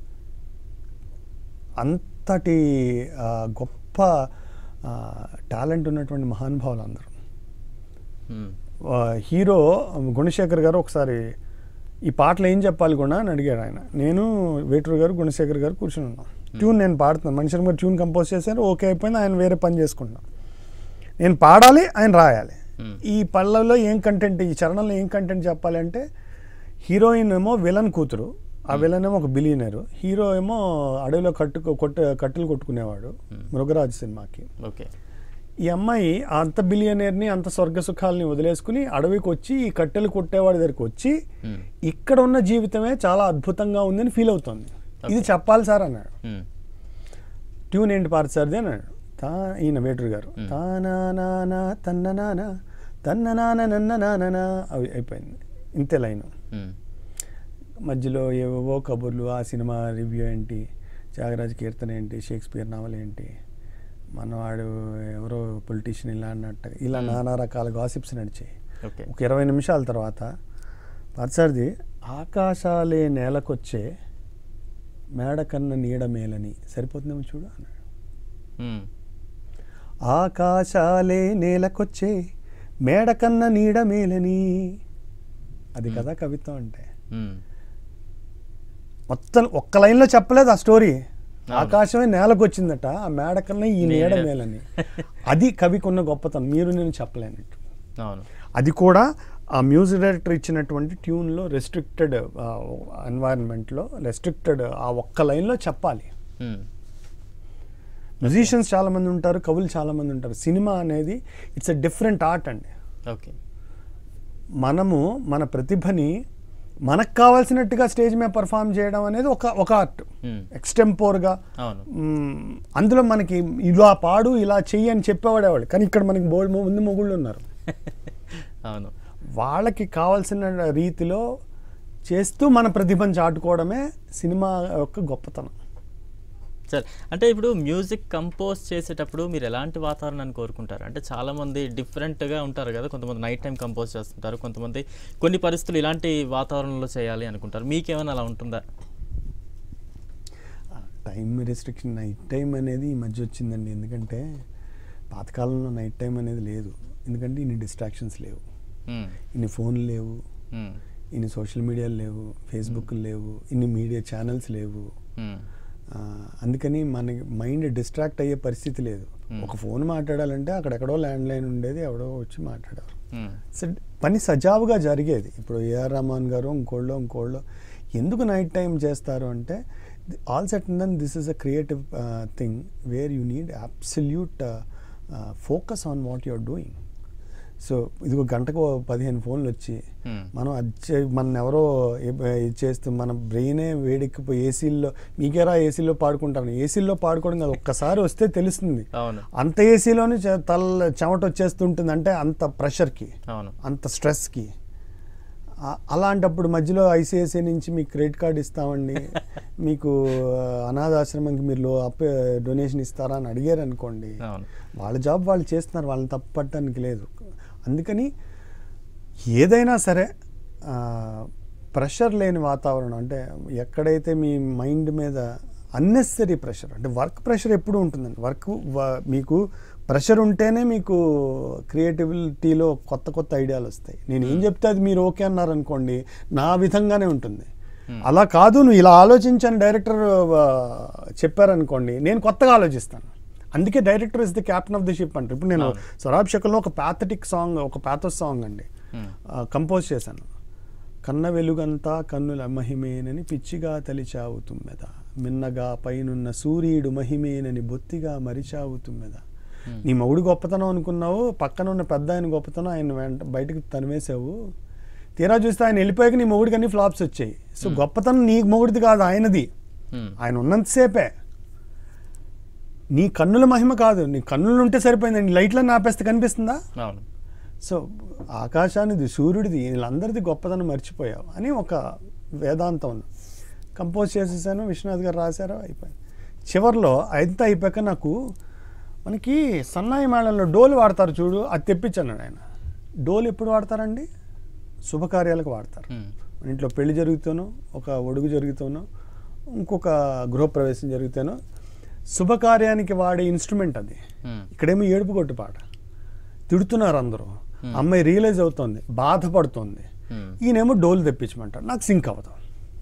S2: అంతటి ఆ, గొప్ప టాలెంట్ ఉన్నటువంటి మహానుభావులు అందరూ
S1: మ్మ్.
S2: ఆ, హీరో గుణశేఖర్ గారు ఒకసారి ఈ పాటలు ఏం చెప్పాలి గుణ అని అడిగారు ఆయన నేను వేటూరు గారు గుణశేఖర్ గారు కూర్చుని ఉన్నాం ట్యూన్ నేను పాడుతున్నాను మనుషులు గారు ట్యూన్ కంపోజ్ చేశారు ఓకే అయిపోయింది ఆయన వేరే పని చేసుకుంటున్నాం నేను పాడాలి ఆయన రాయాలి
S1: మ్మ్.
S2: ఈ పళ్ళలో ఏం కంటెంట్ ఈ చరణంలో ఏం కంటెంట్ చెప్పాలంటే హీరోయిన్ ఏమో విలన్ కూతురు ఆ విలన్ ఏమో ఒక బిలియనరు హీరో ఏమో అడవిలో కట్టు కొట్ట కట్టెలు కొట్టుకునేవాడు మృగరాజు సినిమాకి
S1: ఓకే
S2: ఈ అమ్మాయి అంత బిలియనర్ని అంత స్వర్గ సుఖాలని వదిలేసుకుని అడవికి వచ్చి ఈ కట్టెలు కొట్టేవాడి దగ్గరికి వచ్చి
S1: మ్మ్.
S2: ఇక్కడ ఉన్న జీవితమే చాలా అద్భుతంగా ఉందని ఫీల్ అవుతుంది ఇది చెప్పాలి సార్ అన్నాడు
S1: మ్మ్.
S2: ట్యూన్ ఏంటి పాడు సార్ది అన్నాడు తా ఈయన వేటూరు గారు తానా నానా తన్న నానా తన్న నాన నన్న నాననా అవి అయిపోయింది ఇంతే లైను
S1: మ్మ్.
S2: మధ్యలో ఏవేవో కబుర్లు ఆ సినిమా రివ్యూ ఏంటి త్యాగరాజ కీర్తన ఏంటి షేక్స్పియర్ నవల ఏంటి మనవాడు ఎవరో పొలిటీషియన్ ఇలా అన్నట్టు ఇలా నానా రకాల గాసిప్స్ నడిచాయి
S1: ఓకే
S2: ఒక ఇరవై నిమిషాల తర్వాత పర్సర్ది ఆకాశాలే నేలకొచ్చే మేడ కన్న నీడ మేలని సరిపోతుందేమో చూడు అన్నాడు
S1: మ్మ్.
S2: ఆకాశాలే నేలకొచ్చే మేడ కన్న నీడ మేలని అది కదా కవిత్వం అంటే
S1: మ్మ్.
S2: మొత్తం ఒక్క లైన్లో చెప్పలేదు ఆ స్టోరీ
S1: అవును.
S2: ఆకాశమే నేలకు వచ్చిందట ఆ మేడ కన్నా ఈ నీడ
S1: నీడ.
S2: మేలని అది కవికున్న గొప్పతనం మీరు నేను చెప్పలేనట్టు
S1: అవును
S2: అది కూడా ఆ మ్యూజిక్ డైరెక్టర్ ఇచ్చినటువంటి ట్యూన్లో రెస్ట్రిక్టెడ్ ఎన్వైరన్మెంట్లో రెస్ట్రిక్టెడ్ ఆ ఒక్క లైన్లో చెప్పాలి
S1: మ్మ్.
S2: మ్యూజిషియన్స్ చాలామంది ఉంటారు కవులు చాలామంది ఉంటారు సినిమా అనేది ఇట్స్ ఎ డిఫరెంట్ ఆర్ట్ అండి
S1: ఓకే
S2: మనము మన ప్రతిభని మనకు కావాల్సినట్టుగా స్టేజ్ మీద పర్ఫామ్ చేయడం అనేది ఒక ఒక ఆర్ట్
S1: మ్మ్.
S2: ఎక్స్టెంపోర్గా
S1: అవును
S2: మ్మ్, అందులో మనకి ఇలా పాడు ఇలా చెయ్యి అని చెప్పేవాడేవాడు కానీ ఇక్కడ మనకి బోల్డ్ ముందు మొగుళ్ళు ఉన్నారు
S1: అవును
S2: వాళ్ళకి కావాల్సిన రీతిలో చేస్తూ మన ప్రతిభను చాటుకోవడమే సినిమా యొక్క గొప్పతనం
S1: సరే అంటే ఇప్పుడు మ్యూజిక్ కంపోజ్ చేసేటప్పుడు మీరు ఎలాంటి వాతావరణాన్ని కోరుకుంటారు అంటే చాలామంది డిఫరెంట్గా ఉంటారు కదా కొంతమంది నైట్ టైం కంపోజ్ చేస్తుంటారు కొంతమంది కొన్ని పరిస్థితులు ఇలాంటి వాతావరణంలో చేయాలి అనుకుంటారు మీకేమైనా అలా ఉంటుందా
S2: టైం రెస్ట్రిక్షన్ నైట్ టైం అనేది ఈ మధ్య వచ్చిందండి ఎందుకంటే పాతకాలంలో నైట్ టైం అనేది లేదు ఎందుకంటే ఇన్ని డిస్ట్రాక్షన్స్ లేవు
S1: ఉమ్,
S2: ఇన్ని ఫోన్లు లేవు
S1: ఉమ్,
S2: ఇన్ని సోషల్ మీడియాలు లేవు ఫేస్బుక్ లేవు ఇన్ని మీడియా ఛానల్స్ లేవు
S1: ఉమ్,
S2: ఆ, అందుకని మన మైండ్ డిస్ట్రాక్ట్ అయ్యే పరిస్థితి లేదు ఒక ఫోన్ మాట్లాడాలంటే అక్కడెక్కడో ల్యాండ్ లైన్ ఉండేది ఎవడో వచ్చి మాట్లాడారు
S1: ఉమ్,
S2: సో పని సజావుగా జరిగేది ఇప్పుడు ఏఆర్ రహమాన్ గారు ఇంకోళ్ళు ఇంకోళ్ళు ఎందుకు నైట్ టైం చేస్తారు అంటే all set then this is a creative thing where you need absolute focus on what you are doing so ఇది ఒక గంటకు ఓ పదిహేను ఫోన్లు వచ్చి
S1: ఉమ్,
S2: మనం అది చే- మన ఎవరో ఏ- ఇది చేస్తూ మన బ్రెయినే వేడెక్కిపోయి ఏసీల్లో మీకేరా ఏసీలో పాడుకుంటాను ఏసీల్లో పాడుకోవడం కాదు ఒక్కసారి వస్తే తెలుస్తుంది
S1: అవును
S2: అంత ఏసీలోనే చె- తల చెమట వచ్చేస్తుంటుంది అంటే అంత ప్రెషర్కి
S1: అవును
S2: అంత స్ట్రెస్కి ఆ- అలాంటప్పుడు మధ్యలో ఐసిఐసిఐ నుంచి మీకు క్రెడిట్ కార్డ్ ఇస్తామండి మీకు ఆ, అనాథాశ్రమంకి మీరు లో అప్ డొనేషన్ ఇస్తారా అని అడిగారు అనుకోండి
S1: అవును
S2: వాళ్ళ జాబ్ వాళ్ళు చేస్తున్నారు వాళ్ళని తప్పట్టడానికి లేదు అందుకని ఏదైనా సరే ప్రెషర్ లేని వాతావరణం అంటే ఎక్కడైతే మీ మైండ్ మీద అన్నెసరీ ప్రెషర్ అంటే వర్క్ ప్రెషర్ ఎప్పుడు ఉంటుందండి వర్క్ మీకు ప్రెషర్ ఉంటేనే మీకు క్రియేటివిటీలో కొత్త కొత్త ఐడియాలు వస్తాయి నేను ఏం చెప్తే అది మీరు ఓకే అన్నారు అనుకోండి నా విధంగానే ఉంటుంది అలా కాదు నువ్వు ఇలా ఆలోచించని డైరెక్టర్ చెప్పారనుకోండి నేను కొత్తగా ఆలోచిస్తాను అందుకే director is the captain of the ship అంటారు ఇప్పుడు నేను సరాబ్ షకల్లో ఒక ప్యాథటిక్ సాంగ్ ఒక ప్యాథస్ సాంగ్ అండి కంపోజ్ చేశాను కన్న వెలుగంతా కన్నుల మహిమేనని పిచ్చిగా తలిచావు తుమ్మెద మిన్నగా పైనున్న సూర్యుడు మహిమేనని బొత్తిగా మరిచావు తుమ్మెద నీ మొగుడు గొప్పతనం అనుకున్నావు పక్కన ఉన్న పెద్ద ఆయన గొప్పతనం ఆయన వెంట బయటకు తనివేశావు తీరా చూస్తే ఆయన వెళ్ళిపోయాక నీ మొగుడికి అన్ని ఫ్లాప్స్ వచ్చాయి సో గొప్పతనం నీ మొగుడిది కాదు ఆయనది
S1: ఉమ్,
S2: ఆయన ఉన్నంతసేపే నీ కన్నుల మహిమ కాదు నీ కన్నులు ఉంటే సరిపోయిందండి లైట్లను ఆపేస్తే కనిపిస్తుందా
S1: అవును
S2: సో ఆకాశానిది సూర్యుడిది వీళ్ళందరిది గొప్పతనం మర్చిపోయావు అని ఒక వేదాంతం ఉంది కంపోజ్ చేసేసాను విశ్వనాథ్ గారు రాశారు అయిపోయింది చివరిలో అంతా అయిపోయాక నాకు మనకి సన్నాయి మేళంలో డోలు వాడతారు చూడు అది తెప్పించాను ఆయన డోలు ఎప్పుడు వాడతారండి శుభకార్యాలకు వాడతారు
S1: ఉమ్,
S2: మన ఇంట్లో పెళ్లి జరుగుతానో ఒక ఒడుగు జరుగుతానో ఇంకొక గృహప్రవేశం జరుగుతానో శుభకార్యానికి వాడే ఇన్స్ట్రుమెంట్ అది
S1: ఉమ్,
S2: ఇక్కడేమో ఏడుపు కొట్టు పాట తిడుతున్నారు అందరూ అమ్మాయి రియలైజ్ అవుతోంది బాధపడుతోంది
S1: ఉమ్,
S2: ఈయనేమో డోలు తెప్పించమంటాడు నాకు సింక్ అవ్వదు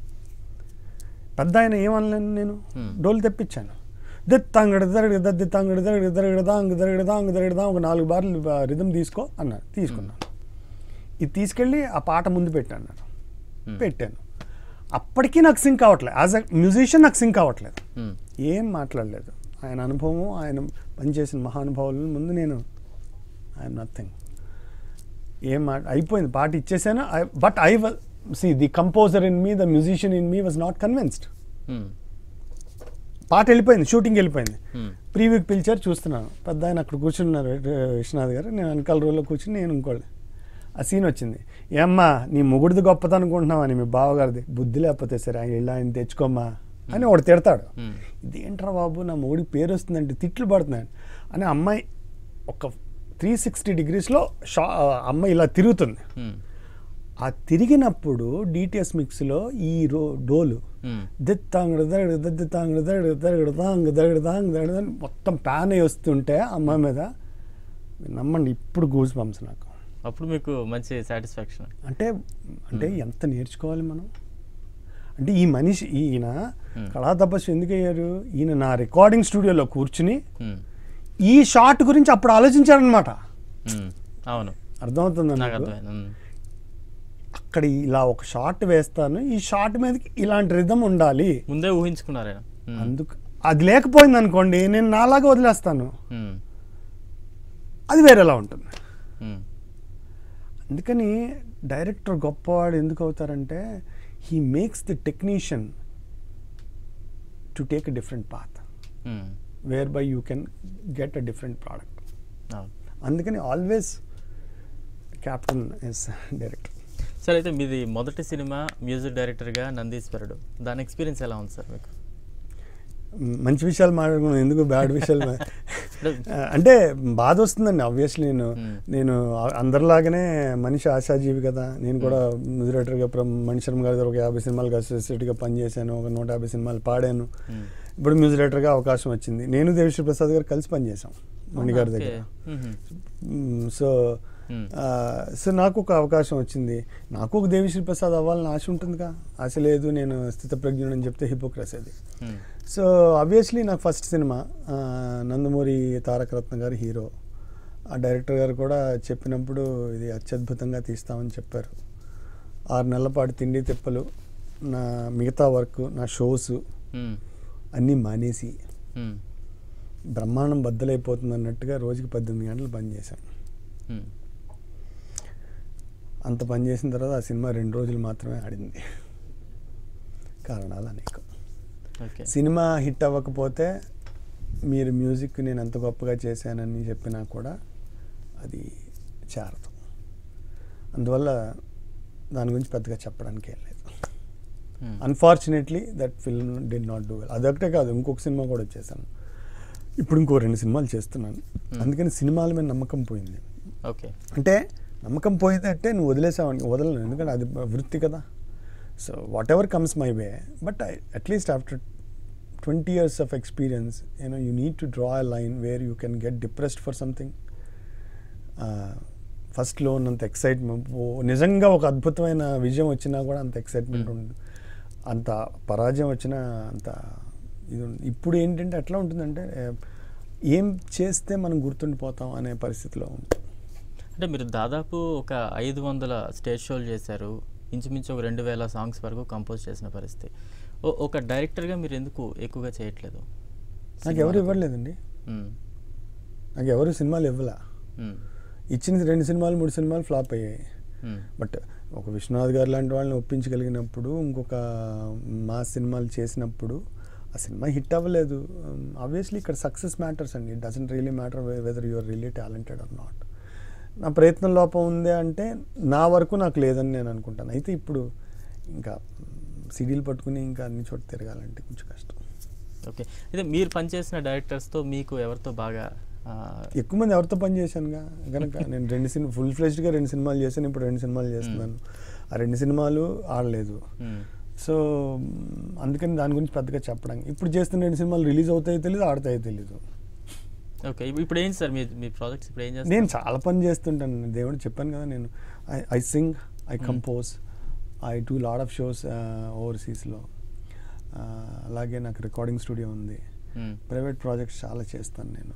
S2: పెద్ద ఆయన ఏమనలేను నేను
S1: Hmm.
S2: డోలు తెప్పించాను దిత్తాంగడ దరగడ దద్దిత్తాంగడ దరగడ దరగడదాంగ దరగడదాంగ దరగడదా ఒక నాలుగు బార్లు రిధం తీసుకో అన్నాడు తీసుకున్నాను ఇది తీసుకెళ్ళి ఆ పాట ముందు పెట్టాను నేను పెట్టాను అప్పటికీ నాకు సింక్ అవ్వట్లేదు యాజ్ అ మ్యూజిషియన్ నాకు సింక్ అవ్వట్లేదు
S1: ఉమ్,
S2: ఏం మాట్లాడలేదు ఆయన అనుభవం ఆయన పనిచేసిన మహానుభావుల ముందు నేను ఐఎమ్ నథింగ్ ఏం మాట అయిపోయింది పాట ఇచ్చేసాను but I see the composer in me the musician in me was not convinced
S1: um,
S2: పాట వెళ్ళిపోయింది షూటింగ్ వెళ్ళిపోయింది
S1: ఉమ్,
S2: ప్రీవ్యూకి పిలిచారు చూస్తున్నాను పెద్ద ఆయన అక్కడ కూర్చున్నారు ఏ, విశ్వనాథ్ గారు నేను వెనకాల రోల్లో కూర్చుని నేను ఇంకోళ్ళు ఆ సీన్ వచ్చింది ఏమ్మా నీ మొగుడిది గొప్పది అనుకుంటున్నావా అని మీ బావగారిది బుద్ధి లేకపోతే సరే ఆయన వెళ్ళి ఆయన తెచ్చుకోమ్మా అని ఒకడు తిడతాడు
S1: ఉమ్,
S2: ఇదేంట్రా బాబు నా మొగుడి పేరు వస్తుందంటే తిట్లు పడుతున్నాడు అని అమ్మాయి ఒక త్రీ సిక్స్టీ డిగ్రీస్లో షా అమ్మాయి ఇలా తిరుగుతుంది
S1: ఉమ్,
S2: ఆ తిరిగినప్పుడు డిటిఎస్ మిక్స్లో ఈ రో డోలు
S1: ఉమ్,
S2: దిత్తాంగడ దరగడ దద్దిత్తాంగడ దరగడ దరగడ దాంగ దరగడ దాంగ దరగడ అని మొత్తం ప్యాన్ అయి వస్తుంటే అమ్మాయి మీద మీరు నమ్మండి ఇప్పుడు గూజ్ బంప్స్ నాకు
S1: అప్పుడు మీకు మంచి సాటిస్ఫాక్షన్
S2: అంటే అంటే ఎంత నేర్చుకోవాలి మనం అంటే ఈ మనిషి ఈయన కళా తపస్సు ఎందుకు అయ్యారు ఈయన నా రికార్డింగ్ స్టూడియోలో కూర్చుని ఈ షాట్ గురించి అప్పుడు ఆలోచించాడనమాట
S1: అవును
S2: అర్థమవుతుందా
S1: నాకు
S2: నాకు
S1: అర్థమైంది ఉమ్,
S2: అక్కడ ఇలా ఒక షాట్ వేస్తాను ఈ షాట్ మీదకి ఇలాంటి రిధం ఉండాలి
S1: ముందే ఊహించుకున్నారు ఆయన ఉమ్,
S2: అందుకు అది లేకపోయింది అనుకోండి నేను నాలాగా వదిలేస్తాను
S1: ఉమ్,
S2: అది వేరేలా ఉంటుంది
S1: ఉమ్,
S2: అందుకని డైరెక్టర్ గొప్పవాడు ఎందుకు అవుతారంటే he makes the technician to take a different path
S1: um,
S2: where by you can get a different product
S1: అవును
S2: అందుకని always captain is director
S1: sir అయితే మీది మొదటి సినిమా మ్యూజిక్ డైరెక్టర్గా నందీశ్వరుడు దాని ఎక్స్పీరియన్స్ ఎలా ఉంది సార్ మీకు
S2: మంచి విషయాలు మాట్లాడుకున్నాం ఎందుకు బ్యాడ్ విషయాలు మా- అంటే బాధ వస్తుందండి ఆబ్వియస్లీ నేను
S1: Hmm.
S2: నేను ఆ- అందరిలాగానే మనిషి ఆశాజీవి కదా నేను కూడా మ్యూజిరేటర్గా మణి శర్మ గారి దగ్గర ఒక యాభై సినిమాలకు అసోసియేట్గా పనిచేశాను ఒక నూట యాభై సినిమాలు పాడాను
S1: ఉమ్,
S2: ఇప్పుడు మ్యూజిరేటర్గా అవకాశం వచ్చింది నేను దేవిశ్రీ ప్రసాద్ గారు కలిసి పనిచేశాం మణి గారి
S1: ఓకే.
S2: దగ్గర
S1: ఉహుం,
S2: మ్, సో
S1: Hmm.
S2: సో నాకు ఒక అవకాశం వచ్చింది నాకు ఒక దేవిశ్రీ ప్రసాద్ అవ్వాలని ఆశ ఉంటుందిగా ఆశ లేదు నేను స్థితప్రజ్ఞుడు అని చెప్తే హిపోక్రసీ అది
S1: Hmm.
S2: సో ఆబ్వియస్లీ నాకు ఫస్ట్ సినిమా ఆ, నందమూరి తారక రత్న గారు హీరో ఆ డైరెక్టర్ గారు కూడా చెప్పినప్పుడు ఇది అత్యద్భుతంగా తీస్తామని చెప్పారు ఆరు నెలల పాటు తిండి తిప్పలు నా మిగతా వర్క్ నా షోస్
S1: Hmm.
S2: అన్నీ మానేసి
S1: Hmm.
S2: బ్రహ్మాండం బద్దలైపోతుంది అన్నట్టుగా రోజుకి పద్దెనిమిది గంటలు పని చేశాను
S1: Hmm.
S2: అంత పని చేసిన తర్వాత ఆ సినిమా రెండు రోజులు మాత్రమే ఆడింది కారణాలు అనేకం
S1: ఓకే
S2: సినిమా హిట్ అవ్వకపోతే మీరు మ్యూజిక్ నేను ఎంత గొప్పగా చేశానని చెప్పినా కూడా అది చేరదు అందువల్ల దాని గురించి పెద్దగా చెప్పడానికి ఏం లేదు
S1: Hmm.
S2: Unfortunately that film did not do well అదొకటే కాదు ఇంకొక సినిమా కూడా వచ్చేసాను ఇప్పుడు ఇంకో రెండు సినిమాలు చేస్తున్నాను అందుకని సినిమాల మీద నమ్మకం పోయింది
S1: ఓకే
S2: అంటే నమ్మకం పోయిందంటే నువ్వు వదిలేసావని వదలను ఎందుకంటే అది వృత్తి కదా so whatever comes my way but at least after twenty years of experience you know you need to draw a line where you can get depressed for something ఫస్ట్లో ఉన్నంత ఎక్సైట్మెంట్ నిజంగా ఒక అద్భుతమైన విజయం వచ్చినా కూడా అంత ఎక్సైట్మెంట్ ఉండదు అంత పరాజయం వచ్చినా అంత ఇది ఉండదు. ఇప్పుడు ఏంటంటే ఎట్లా ఉంటుందంటే ఏం చేస్తే మనం గుర్తుండిపోతాం అనే పరిస్థితిలో ఉంటుంది
S1: అంటే మీరు దాదాపు ఒక ఐదు వందల స్టేజ్ షోలు చేశారు ఇంచుమించు ఒక రెండు వేల సాంగ్స్ వరకు కంపోజ్ చేసిన పరిస్థితి ఓ- ఒక డైరెక్టర్గా మీరు ఎందుకు ఎక్కువగా చేయట్లేదు
S2: నాకు ఎవరు ఇవ్వలేదండి
S1: మ్మ్.
S2: నాకు ఎవరు సినిమాలు ఇవ్వలా
S1: మ్మ్.
S2: ఇచ్చిన రెండు సినిమాలు మూడు సినిమాలు ఫ్లాప్ అయ్యాయి
S1: మ్మ్.
S2: బట్ ఒక విశ్వనాథ్ గారు లాంటి వాళ్ళని ఒప్పించగలిగినప్పుడు ఇంకొక మా సినిమాలు చేసినప్పుడు ఆ సినిమా హిట్ అవ్వలేదు ఆబ్వియస్లీ ఇక్కడ సక్సెస్ మ్యాటర్స్ అండి it doesn't really matter whether you're really talented or not నా ప్రయత్నం లోపం ఉంది అంటే నా వరకు నాకు లేదని నేను అనుకుంటాను అయితే ఇప్పుడు ఇంకా సిడీలు పట్టుకుని ఇంకా అన్ని చోట్ల తిరగాలంటే కొంచెం కష్టం
S1: ఓకే అయితే మీరు పనిచేసిన డైరెక్టర్స్తో మీకు ఎవరితో బాగా ఆ,
S2: ఎక్కువ మంది ఎవరితో పని చేశానుగా కనుక నేను రెండు సినిమా ఫుల్ ఫ్లెజ్డ్గా రెండు సినిమాలు చేశాను ఇప్పుడు రెండు సినిమాలు చేస్తున్నాను ఆ రెండు సినిమాలు ఆడలేదు
S1: మ్మ్.
S2: సో మ్, అందుకని దాని గురించి పెద్దగా చెప్పడానికి ఇప్పుడు చేస్తున్న రెండు సినిమాలు రిలీజ్ అవుతాయో తెలియదు ఆడతాయో తెలియదు
S1: ఓకే ఇప్పు- ఇప్పుడు ఏంటి సార్ మీ మీ ప్రాజెక్ట్స్ ఇప్పుడు ఏం చేస్తారు
S2: నేను చాలా పని చేస్తుంటాను నేను దేవుడు చెప్పాను కదా నేను I I sing I compose I do lot of shows ఓవర్సీస్లో అలాగే నాకు రికార్డింగ్ స్టూడియో ఉంది
S1: మ్మ్.
S2: ప్రైవేట్ ప్రాజెక్ట్స్ చాలా చేస్తాను నేను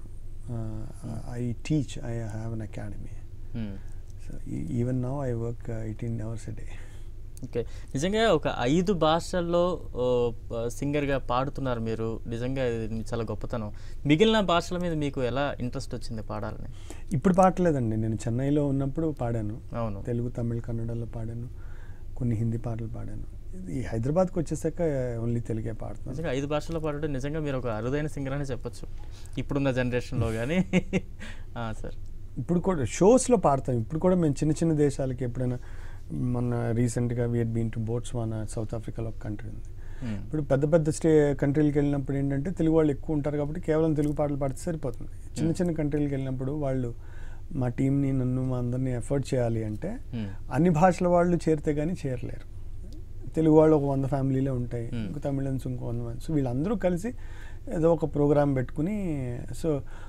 S2: I teach I have an academy
S1: hmm.
S2: So even now I work eighteen hours a day
S1: okay నిజంగా ఒక ఐదు భాషల్లో ఓ, ప- సింగర్గా పాడుతున్నారు మీరు నిజంగా ఇది మీ చాలా గొప్పతనం మిగిలిన భాషల మీద మీకు ఎలా ఇంట్రెస్ట్ వచ్చింది పాడాలని
S2: ఇప్పుడు పాడలేదండి నేను చెన్నైలో ఉన్నప్పుడు పాడాను
S1: అవును
S2: తెలుగు తమిళ కన్నడలో పాడాను కొన్ని హిందీ పాటలు పాడాను ఈ హైదరాబాద్కి వచ్చేసాక ఓన్లీ తెలుగే పాడుతున్నాను
S1: నిజంగా ఐదు భాషల్లో పాడడం నిజంగా మీరు ఒక అరుదైన సింగర్ అని చెప్పొచ్చు ఇప్పుడున్న జనరేషన్లో కానీ సార్
S2: ఇప్పుడు కూడా షోస్లో పాడతాం ఇప్పుడు కూడా మేము చిన్న చిన్న దేశాలకి ఎప్పుడైనా మొన్న రీసెంట్గా we'd been to Botswana south ఆఫ్రికాలో ఒక కంట్రీ ఉంది
S1: మ్మ్.
S2: ఇప్పుడు పెద్ద పెద్ద స్టే కంట్రీలకు వెళ్ళినప్పుడు ఏంటంటే తెలుగు వాళ్ళు ఎక్కువ ఉంటారు కాబట్టి కేవలం తెలుగు పాటలు పాడితే సరిపోతుంది చిన్న చిన్న కంట్రీలకు వెళ్ళినప్పుడు వాళ్ళు మా టీంని నన్ను మా అందరినీ ఎఫర్ట్ చేయాలి అంటే
S1: మ్మ్.
S2: అన్ని భాషల వాళ్ళు చేరితే కానీ చేరలేరు తెలుగు వాళ్ళు ఒక వంద ఫ్యామిలీలే ఉంటాయి
S1: Hmm.
S2: ఇంకో తమిళన్స్ ఇంకో వంద మంది సో వీళ్ళందరూ కలిసి ఏదో ఒక ప్రోగ్రామ్ పెట్టుకుని సో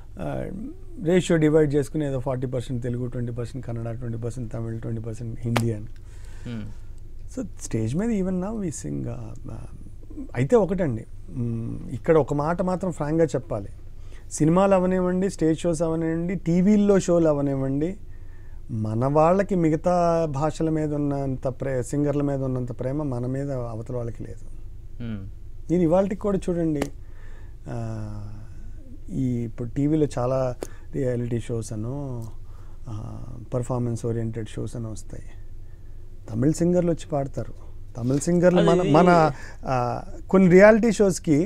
S2: రేషియో డివైడ్ చేసుకుని ఏదో forty percent Telugu twenty percent Kannada twenty percent Tamil twenty percent Hindi అని
S1: మ్మ్.
S2: సో స్టేజ్ మీద ఈవెన్ నా వి సింగ్ అయితే ఒకటండి మ్, ఇక్కడ ఒక మాట మాత్రం ఫ్రాంక్గా చెప్పాలి సినిమాలు అవనివ్వండి స్టేజ్ షోస్ అవనివ్వండి టీవీల్లో షోలు అవనివ్వండి మన వాళ్ళకి మిగతా భాషల మీద ఉన్నంత ప్రే సింగర్ల మీద ఉన్నంత ప్రేమ మన మీద అవతల వాళ్ళకి లేదు
S1: మ్మ్.
S2: నేను ఇవాళకి కూడా చూడండి ఆ, ఈ ఇప్పుడు టీవీలో చాలా రియాలిటీ షోస్ అను పర్ఫార్మెన్స్ ఓరియంటెడ్ షోస్ అని వస్తాయి తమిళ సింగర్లు వచ్చి పాడతారు తమిళ సింగర్లు మన
S1: అది-
S2: మన ఆ, కొన్ని రియాలిటీ షోస్కి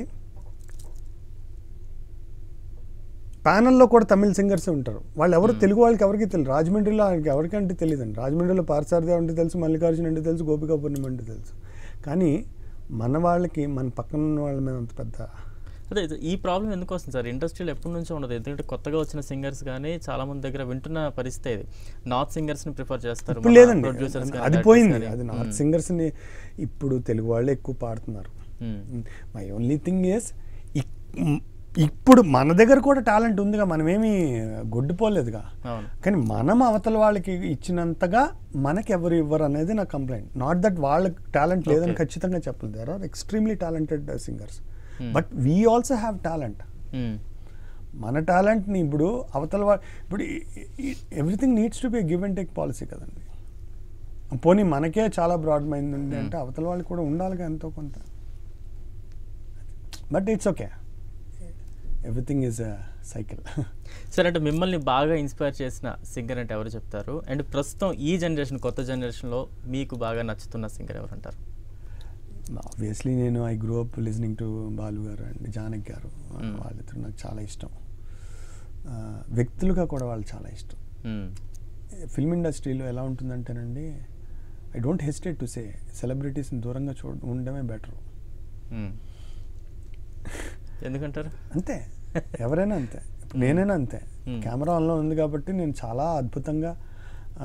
S2: ప్యానల్లో కూడా తమిళ సింగర్స్ ఉంటారు వాళ్ళు ఎవరు తెలుగు వాళ్ళకి ఎవరికి తెలియదు రాజమండ్రిలో వాళ్ళకి ఎవరికంటే తెలియదండి రాజమండ్రిలో పార్సారథి అంటే తెలుసు మల్లికార్జున అంటే తెలుసు గోపికా పూర్ణిమ అంటే తెలుసు కానీ మన వాళ్ళకి మన పక్కన ఉన్న వాళ్ళ మీద అంత పెద్ద
S1: అదే ఇది- ఈ ప్రాబ్లం ఎందుకు వస్తుంది సార్ ఇండస్ట్రీలో ఎప్పటి నుంచో ఉండదు ఎందుకంటే కొత్తగా వచ్చిన సింగర్స్ కానీ చాలా మంది దగ్గర వింటున్న పరిస్థితి ఇది నార్త్ సింగర్స్ ని ప్రిఫర్ చేస్తారు
S2: ఇప్పుడు
S1: మన
S2: లేదండి
S1: producers కానీ,
S2: అది
S1: directors
S2: పోయింది
S1: కానీ.
S2: అది నార్త్
S1: మ్మ్.
S2: సింగర్స్ని ఇప్పుడు తెలుగు వాళ్ళే ఎక్కువ పాడుతున్నారు
S1: మ్మ్.
S2: మై ఓన్లీ థింగ్ ఇస్ ఇప్పుడు మన దగ్గర కూడా టాలెంట్ ఉందిగా మనమేమీ గొడ్డిపోలేదుగా
S1: అవును
S2: కానీ మనం అవతల వాళ్ళకి ఇచ్చినంతగా మనకి ఎవరు ఇవ్వరు అనేది నా కంప్లైంట్ నాట్ దట్ వాళ్ళకి టాలెంట్ లేదని
S1: Okay.
S2: ఖచ్చితంగా చెప్పలేదు there are extremely talented singers but we also have talent
S1: మ్మ్.
S2: మన టాలెంట్ని ఇప్పుడు అవతల వా ఇప్పుడు everything needs to be give and take policy కదండి పోనీ మనకే చాలా బ్రాడ్ మైండ్ ఉంది అంటే అవతల వాళ్ళకి కూడా ఉండాలిగా ఎంతో కొంత but it's okay everything is cycle
S1: సరే అంటే మిమ్మల్ని బాగా ఇన్స్పైర్ చేసిన సింగర్ అంటే ఎవరు చెప్తారు అండ్ ప్రస్తుతం ఈ జనరేషన్ కొత్త జనరేషన్లో మీకు బాగా నచ్చుతున్న సింగర్ ఎవరు అంటారు
S2: ఆబ్వియస్లీ నేను I grow up listening to Balu garu and జానక్ గారు
S1: Mm.
S2: వాళ్ళిద్దరు నాకు చాలా ఇష్టం ఆ, వ్యక్తులుగా కూడా వాళ్ళు చాలా ఇష్టం
S1: మ్మ్.
S2: ఫిల్మ్ ఇండస్ట్రీలో ఎలా ఉంటుందంటేనండి I don't hesitate to say సెలబ్రిటీస్ని దూరంగా చూడ ఉండడమే బెటర్
S1: మ్మ్. ఎందుకంటారు
S2: అంతే ఎవరైనా అంతే ఇప్పుడు నేనైనా అంతే
S1: Hmm.
S2: కెమెరా ఆన్లో ఉంది కాబట్టి నేను చాలా అద్భుతంగా ఆ,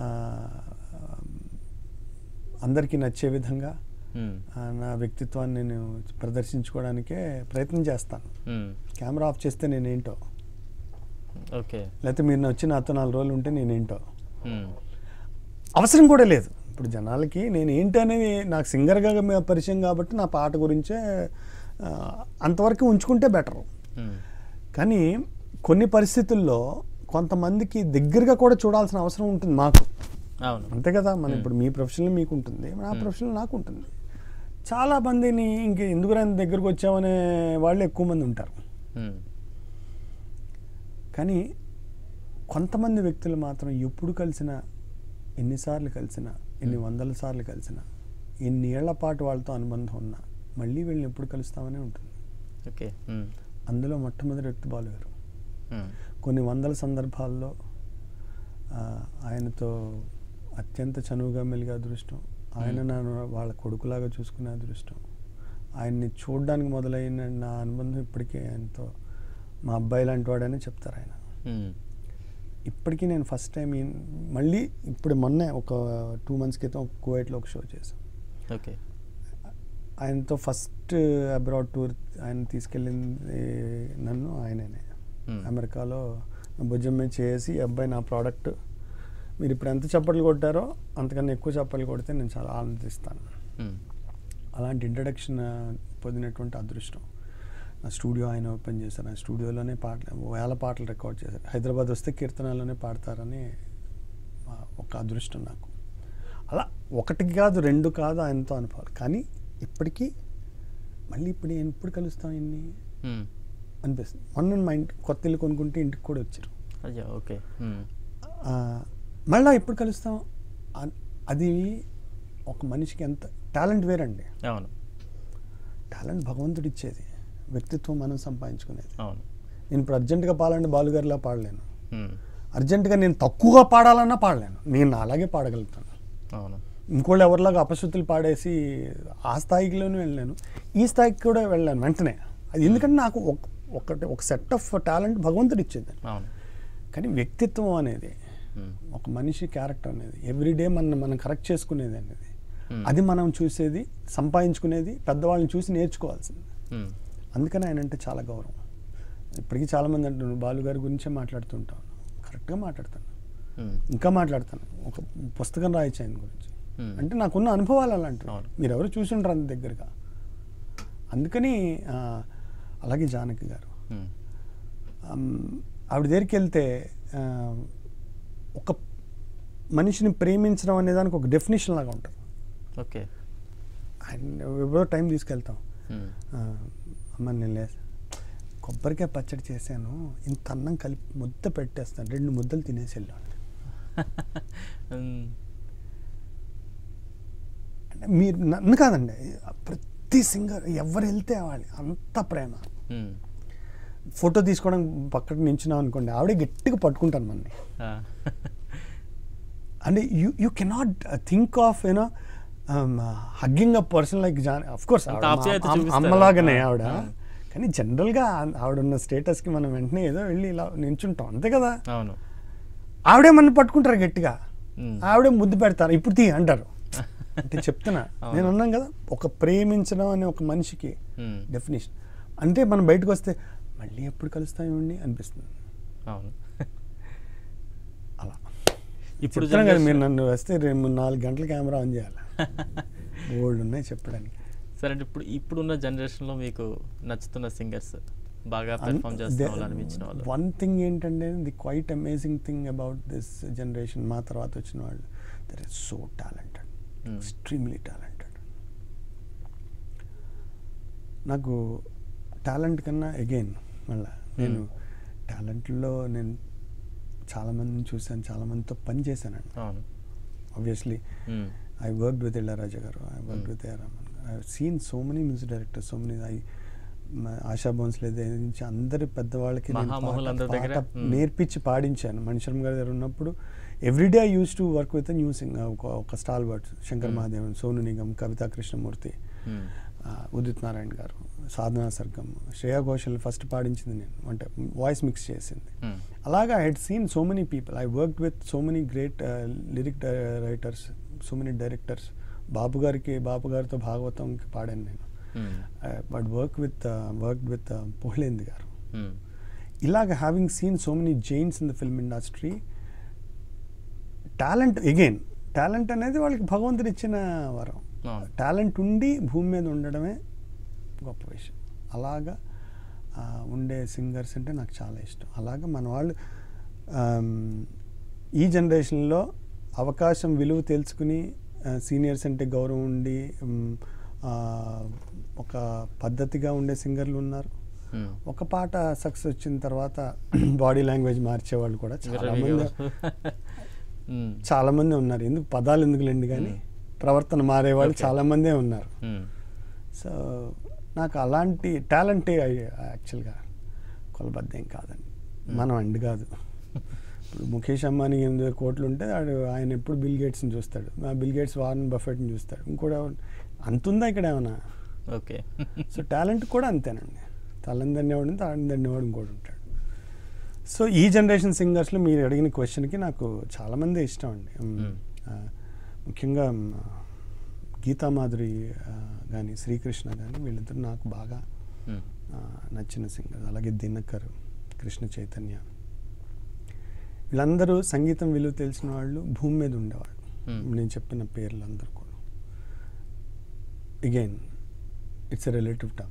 S2: అందరికీ నచ్చే విధంగా
S1: మ్మ్.
S2: ఆ, నా వ్యక్తిత్వాన్ని నేను ప్రదర్శించుకోవడానికే ప్రయత్నం చేస్తాను
S1: మ్మ్.
S2: కెమెరా ఆఫ్ చేస్తే నేనేంటో
S1: ఓకే
S2: లేకపోతే మీరు వచ్చి నాతో నాలుగు రోజులు ఉంటే నేనేంటో
S1: మ్మ్.
S2: అవసరం కూడా లేదు ఇప్పుడు జనాలకి నేను ఏంటి అనేది నాకు సింగర్గా మే- పరిచయం కాబట్టి నా పాట గురించే ఆ, అంతవరకు ఉంచుకుంటే బెటర్
S1: మ్మ్.
S2: కానీ కొన్ని పరిస్థితుల్లో కొంతమందికి దగ్గరగా కూడా చూడాల్సిన అవసరం ఉంటుంది మాకు
S1: అవును
S2: అంతే కదా మన ఇప్పుడు మీ ప్రొఫెషనల్ మీకు ఉంటుంది నా ప్రొఫెషనల్ నాకు ఉంటుంది చాలా మందిని ఇంక ఎందుకు రాని దగ్గరకు వచ్చామనే వాళ్ళు ఎక్కువ మంది ఉంటారు
S1: మ్మ్.
S2: కానీ కొంతమంది వ్యక్తులు మాత్రం ఎప్పుడు కలిసినా ఎన్నిసార్లు కలిసినా ఎన్ని వందల సార్లు కలిసినా ఎన్ని ఏళ్ల పాటు వాళ్ళతో అనుబంధం ఉన్నా మళ్ళీ వీళ్ళని ఎప్పుడు కలుస్తామనే ఉంటుంది
S1: ఓకే మ్మ్.
S2: అందులో మొట్టమొదటి వ్యక్తి బాలు గారు
S1: మ్మ్.
S2: కొన్ని వందల సందర్భాల్లో ఆ, ఆయనతో అత్యంత చనువుగా మెలిగే అదృష్టం ఆయన నన్ను వాళ్ళ కొడుకులాగా చూసుకునే అదృష్టం ఆయన్ని చూడడానికి మొదలైన నా అనుబంధం ఇప్పటికీ ఆయనతో మా అబ్బాయి లాంటి వాడని చెప్తారు ఆయన
S1: మ్మ్.
S2: ఇప్పటికీ నేను ఫస్ట్ టైం ఈయన- మళ్ళీ ఇప్పుడు మొన్నే ఒక టూ మంత్స్ క్రితం కువైట్లో ఒక షో చేశాను
S1: ఓకే
S2: ఆయనతో ఫస్ట్ అబ్రాడ్ టూర్ ఆయన తీసుకెళ్ళింది నన్ను ఆయననే
S1: మ్మ్.
S2: అమెరికాలో నా భుజం మీద చేసి "ఈ అబ్బాయి నా ప్రోడక్ట్ మీరు ఇప్పుడు ఎంత చప్పట్లు కొట్టారో అంతకన్నా ఎక్కువ చప్పట్లు కొడితే నేను చాలా ఆనందిస్తాను
S1: మ్మ్.
S2: అలాంటి ఇంట్రడక్షన్ పొందినటువంటి అదృష్టం నా స్టూడియో ఆయన ఓపెన్ చేశారు నా స్టూడియోలోనే పాటలు వేల పాటలు రికార్డ్ చేశారు హైదరాబాద్ వస్తే కీర్తనాల్లోనే పాడతారని ఆ, ఒక అదృష్టం నాకు అలా ఒకటి కాదు రెండు కాదు ఆయనతో అనుభవాలు కానీ ఇప్పటికీ మళ్ళీ ఇప్పుడు నేను ఎప్పుడు కలుస్తాం ఇన్ని
S1: మ్మ్.
S2: అనిపిస్తుంది మొన్న మా ఇంటి కొత్త ఇల్లు కొనుక్కుంటే ఇంటికి కూడా వచ్చారు
S1: అయ్యా ఓకే మ్మ్.
S2: ఆ, మళ్ళా ఎప్పుడు కలుస్తాం అన్- అది ఒక మనిషికి ఎంత టాలెంట్ వేరండి
S1: అవును
S2: టాలెంట్ భగవంతుడు ఇచ్చేది వ్యక్తిత్వం మనం సంపాదించుకునేది
S1: అవును
S2: నేను ఇప్పుడు అర్జెంటుగా పాడండి బాలుగారిలా పాడలేను
S1: మ్మ్.
S2: అర్జెంటుగా నేను తక్కువగా పాడాలన్నా పాడలేను నేను అలాగే పాడగలుగుతాను
S1: అవును
S2: ఇంకోళ్ళు ఎవరిలాగా అపశృతులు పాడేసి ఆ స్థాయిలోనే వెళ్ళాను ఈ స్థాయికి కూడా వెళ్ళాను వెంటనే అది ఎందుకంటే నాకు ఒక ఒకటి ఒక సెట్ ఆఫ్ టాలెంట్ భగవంతుడు ఇచ్చేది
S1: అవును
S2: కానీ వ్యక్తిత్వం అనేది
S1: మ్మ్.
S2: ఒక మనిషి క్యారెక్టర్ అనేది ఎవ్రీడే మనం మనం కరెక్ట్ చేసుకునేది అనేది
S1: మ్మ్.
S2: అది మనం చూసేది సంపాదించుకునేది పెద్దవాళ్ళని చూసి నేర్చుకోవాల్సింది
S1: మ్మ్.
S2: అందుకని ఆయన అంటే చాలా గౌరవం ఇప్పటికీ చాలామంది అంటున్నారు బాలు గారి గురించే మాట్లాడుతుంటాను కరెక్ట్గా మాట్లాడతాను
S1: మ్మ్.
S2: ఇంకా మాట్లాడతాను ఒక పుస్తకం రాయొచ్చు ఆయన గురించి
S1: మ్మ్.
S2: అంటే నాకున్న అనుభవాలు అలాంటివి
S1: అవును.
S2: మీరు ఎవరు చూసి ఉంటారు అంత దగ్గరగా అందుకని ఆ, అలాగే జానకి గారు
S1: మ్మ్.
S2: ఆమ్, ఆవిడ దగ్గరికి వెళ్తే ఆ, ఒక మనిషిని ప్రేమించడం అనే దానికి ఒక డెఫినేషన్ లాగా ఉంటుంది
S1: ఓకే
S2: ఆయన ఎవరో టైం తీసుకెళ్తాం
S1: మ్మ్.
S2: ఆ, అమ్మ నేను లేదు కొబ్బరికాయ పచ్చడి చేశాను ఇంత అన్నం కలిపి ముద్ద పెట్టేస్తాను రెండు ముద్దలు తినేసి వెళ్ళాను
S1: మ్మ్.
S2: అంటే మీరు నన్ను కాదండి ప్రతి సింగర్ ఎవరు వెళ్తే వాళ్ళు అంత ప్రేమ
S1: మ్మ్.
S2: ఫోటో తీసుకోవడం పక్కన నించున్నాం అనుకోండి ఆవిడే గట్టిగా పట్టుకుంటాను మనని
S1: ఆ.
S2: అంటే you you cannot think of you know hugging a person like John of course
S1: అంత ఆప్యాయత చూపిస్తారు.
S2: అమ్మలాగానే
S1: ఆ,
S2: ఆవిడ
S1: ఆ.
S2: కానీ జనరల్గా ఆవిడ ఉన్న స్టేటస్కి మనం వెంటనే ఏదో వెళ్ళి ఇలా నించుంటాం అంతే కదా
S1: అవును
S2: ఆవిడే మన పట్టుకుంటారు గట్టిగా
S1: మ్మ్.
S2: ఆవిడే ముద్దు పెడతారు ఇప్పుడు తీ అంటారు అంటే చెప్తున్నా
S1: అవును.
S2: నేను అన్నాను కదా ఒక ప్రేమించడం అనే ఒక మనిషికి
S1: మ్మ్.
S2: డెఫినేషన్ అంటే మనం బయటకు వస్తే మళ్ళీ ఎప్పుడు కలుస్తామేమండి అనిపిస్తుంది
S1: అవును
S2: అలా
S1: ఇప్పుడు
S2: చెప్తాను కదా మీరు
S1: generation-
S2: నన్ను వస్తే రెండు నాలుగు గంటల కెమెరా ఆన్ చేయాలి బోల్డ్ ఉన్నాయి చెప్పడానికి
S1: సరే అంటే ఇప్పుడు ఇప్పుడున్న జనరేషన్లో మీకు నచ్చుతున్న సింగర్స్ బాగా పెర్ఫామ్ చేస్తున్న వాళ్ళు అనిపించిన వాళ్ళు
S2: వన్ థింగ్ ఏంటంటే the quite amazing thing about this generation మా తర్వాత వచ్చిన వాళ్ళు there is so talented
S1: Hmm.
S2: Extremely talented నాకు టాలెంట్ కన్నా అగైన్ మళ్ళా నేను టాలెంట్లో నేను చాలామందిని చూశాను చాలామందితో పని చేశానండి
S1: అవును
S2: obviously
S1: hmm.
S2: I work with Ilaiyaraaja garu I work
S1: Hmm.
S2: With A Rahman I seen so many music directors so many I Asha Bhosle దగ్గర నుంచి అందరి పెద్దవాళ్ళకి నేను
S1: మహామహులు
S2: పాట-
S1: అందరి దగ్గర,
S2: పాట
S1: hmm.
S2: నేర్పించి పాడించాను మణిశర్మ గారి దగ్గర ఉన్నప్పుడు everyday I use to work with new sing ఒక ఒక stalwarts Shankar
S1: Hmm.
S2: Mahadevan Sonu Nigam Kavita Krishnamurthy
S1: మ్మ్.
S2: ఆ, ఉదిత్ నారాయణ గారు సాధనా సర్గం శ్రేయా ఘోషల్ ఫస్ట్ పాడించింది నేను అంటే వాయిస్ మిక్స్ చేసింది
S1: మ్మ్.
S2: అలాగా I had seen so many people I work with so many great lyric writers so many directors Babu గారికి బాబు గారితో భాగవతంకి పాడాను నేను
S1: మ్మ్.
S2: But work with work with పుహ్లేంది గారు
S1: మ్మ్.
S2: ఇలాగ having seen so many giants in the film industry talent again talent అనేది వాళ్ళకి భగవంతుడు ఇచ్చిన వరం
S1: అవును
S2: టాలెంట్ ఉండి భూమి మీద ఉండడమే గొప్ప విషయం అలాగా ఆ, ఉండే సింగర్స్ అంటే నాకు చాలా ఇష్టం అలాగా మన వాళ్ళు ఆమ్, ఈ జనరేషన్లో అవకాశం విలువ తెలుసుకుని సీనియర్స్ అంటే గౌరవం ఉండి ఉమ్, ఆ, ఒక పద్ధతిగా ఉండే సింగర్లు ఉన్నారు
S1: మ్మ్.
S2: ఒక పాట సక్సెస్ వచ్చిన తర్వాత బాడీ లాంగ్వేజ్ మార్చేవాళ్ళు కూడా
S1: ఇంకా
S2: చాలా
S1: రవి
S2: మంది
S1: గారు. మ్మ్.
S2: చాలా మంది ఉన్నారు ఎందుకు పదాలు ఎందుకులేండి కానీ
S1: మ్మ్.
S2: ప్రవర్తన మారేవాళ్ళు
S1: Okay.
S2: చాలా మందే ఉన్నారు
S1: మ్మ్.
S2: సో నాకు అలాంటి టాలెంటే యాక్చువల్గా కొలబద్దేం కాదండి మనం అండి కాదు ఇప్పుడు ముఖేష్ అంబానీ ఎనిమిది వేల కోట్లు ఉంటే ఆడు ఆయన ఎప్పుడు బిల్ గేట్స్ని చూస్తాడు మా బిల్ గేట్స్ వారన్ బఫెట్ని చూస్తాడు ఇంకోటి ఎవరు- అంత ఉందా ఇక్కడ ఏమైనా
S1: ఓకే
S2: సో టాలెంట్ కూడా అంతేనండి తలని దండేవాడు తాడని దండేవాడు ఇంకోటి ఉంటాడు సో ఈ జనరేషన్ సింగర్స్లో మీరు అడిగిన క్వశ్చన్కి నాకు చాలామంది ఇష్టం అండి ఉమ్,
S1: మ్మ్.
S2: ఆ, ముఖ్యంగా ఉమ్, గీతామాధురి కానీ శ్రీకృష్ణ కానీ వీళ్ళిద్దరు నాకు బాగా
S1: మ్మ్.
S2: ఆ, నచ్చిన సింగర్ అలాగే దినకర్ కృష్ణ చైతన్య వీళ్ళందరూ సంగీతం విలువ తెలిసిన వాళ్ళు భూమి మీద ఉండేవాళ్ళు
S1: Hmm.
S2: నేను చెప్పిన పేర్లు అందరూ కూడా again it's a relative term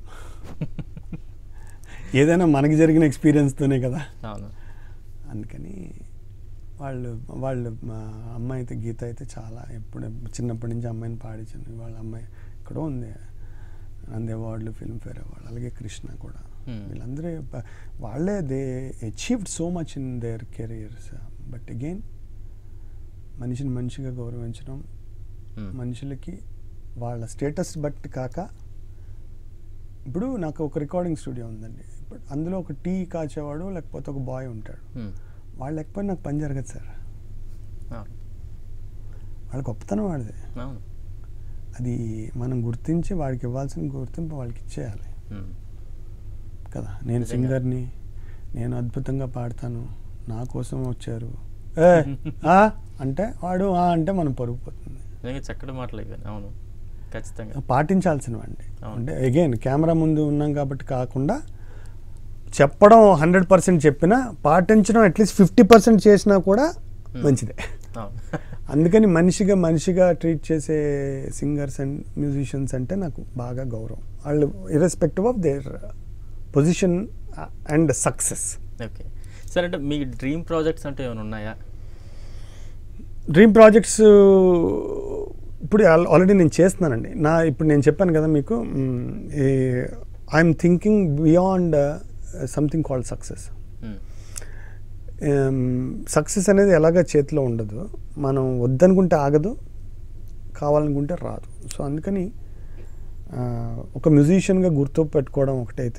S2: ఏదైనా మనకి జరిగిన ఎక్స్పీరియన్స్తోనే కదా
S1: అవును
S2: అందుకని వాళ్ళు వాళ్ళు మా అమ్మాయి అయితే గీత అయితే చాలా ఎప్పుడు చిన్నప్పటి నుంచి అమ్మాయిని పాడించాను వాళ్ళ అమ్మాయి ఎక్కడో ఉంది అందే అవార్డులు ఫిల్మ్ఫేర్ అవార్డు అలాగే కృష్ణ కూడా
S1: Hmm.
S2: వీళ్ళందరూ ప- వాళ్ళే they achieved so much in their careers but again మనిషిని మనిషిగా గౌరవించడం
S1: మ్మ్.
S2: మనుషులకి వాళ్ళ స్టేటస్ బట్టి కాక ఇప్పుడు నాకు ఒక రికార్డింగ్ స్టూడియో ఉందండి ఇప్పుడు అందులో ఒక టీ కాచేవాడు లేకపోతే ఒక బాయ్ ఉంటాడు
S1: మ్మ్.
S2: వాళ్ళు లేకపోతే నాకు పని జరగదు సార్
S1: అవును
S2: వాళ్ళ గొప్పతనం వాడిదే
S1: అవును
S2: అది మనం గుర్తించి వాడికి ఇవ్వాల్సిన గుర్తింపు వాళ్ళకి ఇచ్చేయాలి
S1: మ్మ్.
S2: కదా నేను
S1: నిజంగా.
S2: సింగర్ని నేను అద్భుతంగా పాడతాను నా కోసం వచ్చారు ఏ ఆ అంటే వాడు ఆ అంటే మనం పరుగు పోతుంది
S1: నిజంగా చక్కటి మాటలు ఇవన్నీ అవును ఖచ్చితంగా
S2: పాటించాల్సినవండి
S1: అవును.
S2: అంటే అగైన్ కెమెరా ముందు ఉన్నాం కాబట్టి కాకుండా చెప్పడం హండ్రెడ్ పర్సెంట్ చెప్పినా పాటించడం అట్లీస్ట్ ఫిఫ్టీ పర్సెంట్ చేసినా కూడా మంచిదే
S1: అవును
S2: అందుకని మనిషిగా మనిషిగా ట్రీట్ చేసే సింగర్స్ అండ్ మ్యూజిషియన్స్ అంటే నాకు బాగా గౌరవం వాళ్ళు irrespective of their position and success
S1: okay సరే అంటే మీ డ్రీమ్ ప్రాజెక్ట్స్ అంటే ఏమైనా ఉన్నాయా
S2: డ్రీమ్ ప్రాజెక్ట్స్ ఇప్పుడు ఆల్రెడీ నేను చేస్తున్నానండి నా ఇప్పుడు నేను చెప్పాను కదా మీకు I'm thinking beyond something called success
S1: hmm.
S2: Success అనేది ఎలాగ చేతిలో ఉండదు మనం వద్దనుకుంటే ఆగదు కావాలనుకుంటే రాదు సో అందుకని ఆ, ఒక మ్యూజిషియన్గా గుర్తు పెట్టుకోవడం ఒకటైతే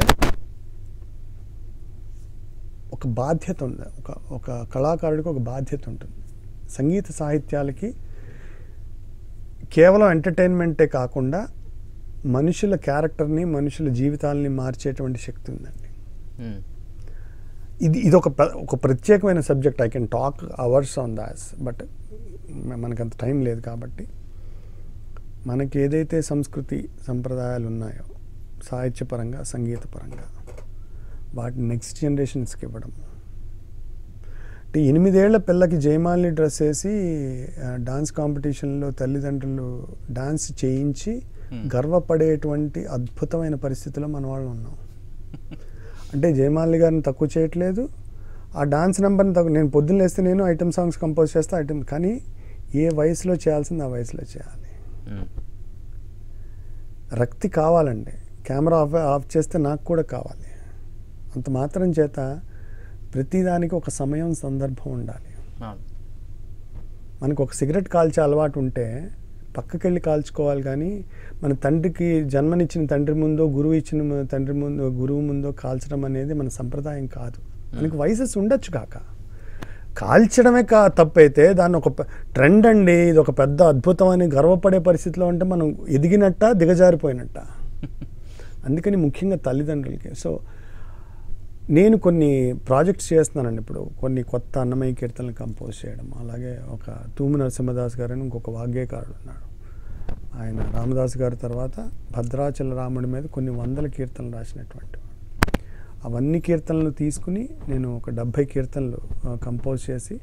S2: ఒక బాధ్యత ఉంది ఒక ఒక కళాకారుడికి ఒక బాధ్యత ఉంటుంది సంగీత సాహిత్యాలకి కేవలం ఎంటర్టైన్మెంటే కాకుండా మనుషుల క్యారెక్టర్ని మనుషుల జీవితాలని మార్చేటువంటి శక్తి ఉందండి
S1: మ్మ్.
S2: ఇది ఇది ఒక ప్ర- ఒక ప్రత్యేకమైన subject I can talk hours on this but మనకంత టైం లేదు కాబట్టి మనకి ఏదైతే సంస్కృతి సంప్రదాయాలు ఉన్నాయో సాహిత్యపరంగా సంగీతపరంగా వాటిని నెక్స్ట్ జనరేషన్స్కి ఇవ్వడం అంటే ఎనిమిదేళ్ల పిల్లకి జయమాలిని డ్రెస్ వేసి ఆ, డాన్స్ కాంపిటీషన్లో తల్లిదండ్రులు డాన్స్ చేయించి
S1: Hmm.
S2: గర్వపడేటువంటి అద్భుతమైన పరిస్థితిలో మన వాళ్ళు ఉన్నాం అంటే జయమాలిని గారిని తక్కువ చేయట్లేదు ఆ డాన్స్ నెంబర్ని తక్కువ నేను పొద్దున్న లేస్తే నేను ఐటమ్ సాంగ్స్ కంపోజ్ చేస్తే ఐటమ్ కానీ ఏ వయసులో చేయాల్సింది ఆ వయసులో చేయాలి
S1: ఉమ్,
S2: రక్తి కావాలండి కెమెరా ఆఫ్ ఆఫ్ చేస్తే నాకు కూడా కావాలి అంత మాత్రం చేత ప్రతిదానికి ఒక సమయం సందర్భం ఉండాలి
S1: అవును
S2: మనకు ఒక సిగరెట్ కాల్చే అలవాటు ఉంటే పక్కకెళ్ళి కాల్చుకోవాలి కానీ మన తండ్రికి జన్మనిచ్చిన తండ్రి ముందో గురువు ఇచ్చిన మ- తండ్రి ముందో గురువు ముందో కాల్చడం అనేది మన సంప్రదాయం కాదు మనకి వయసెస్ ఉండొచ్చు కాక కాల్చడమే కా తప్పైతే దాన్ని ఒక పె- ట్రెండ్ అండి ఇది ఒక పెద్ద అద్భుతం అని గర్వపడే పరిస్థితిలో ఉంటే మనం ఎదిగినట్ట దిగజారిపోయినట్ట అందుకని ముఖ్యంగా తల్లిదండ్రులకి సో నేను కొన్ని ప్రాజెక్ట్స్ చేస్తున్నానండి ఇప్పుడు కొన్ని కొత్త అన్నమయ్య కీర్తనలు కంపోజ్ చేయడం అలాగే ఒక తూము నరసింహదాస్ గారు అని ఇంకొక వాగ్గేయకారుడు ఉన్నాడు ఆయన రామదాస్ గారి తర్వాత భద్రాచల రాముడి మీద కొన్ని వందల కీర్తనలు రాసినటువంటి వాడు అవన్నీ కీర్తనలు తీసుకుని నేను ఒక డెబ్భై కీర్తనలు ఆ, కంపోజ్ చేసి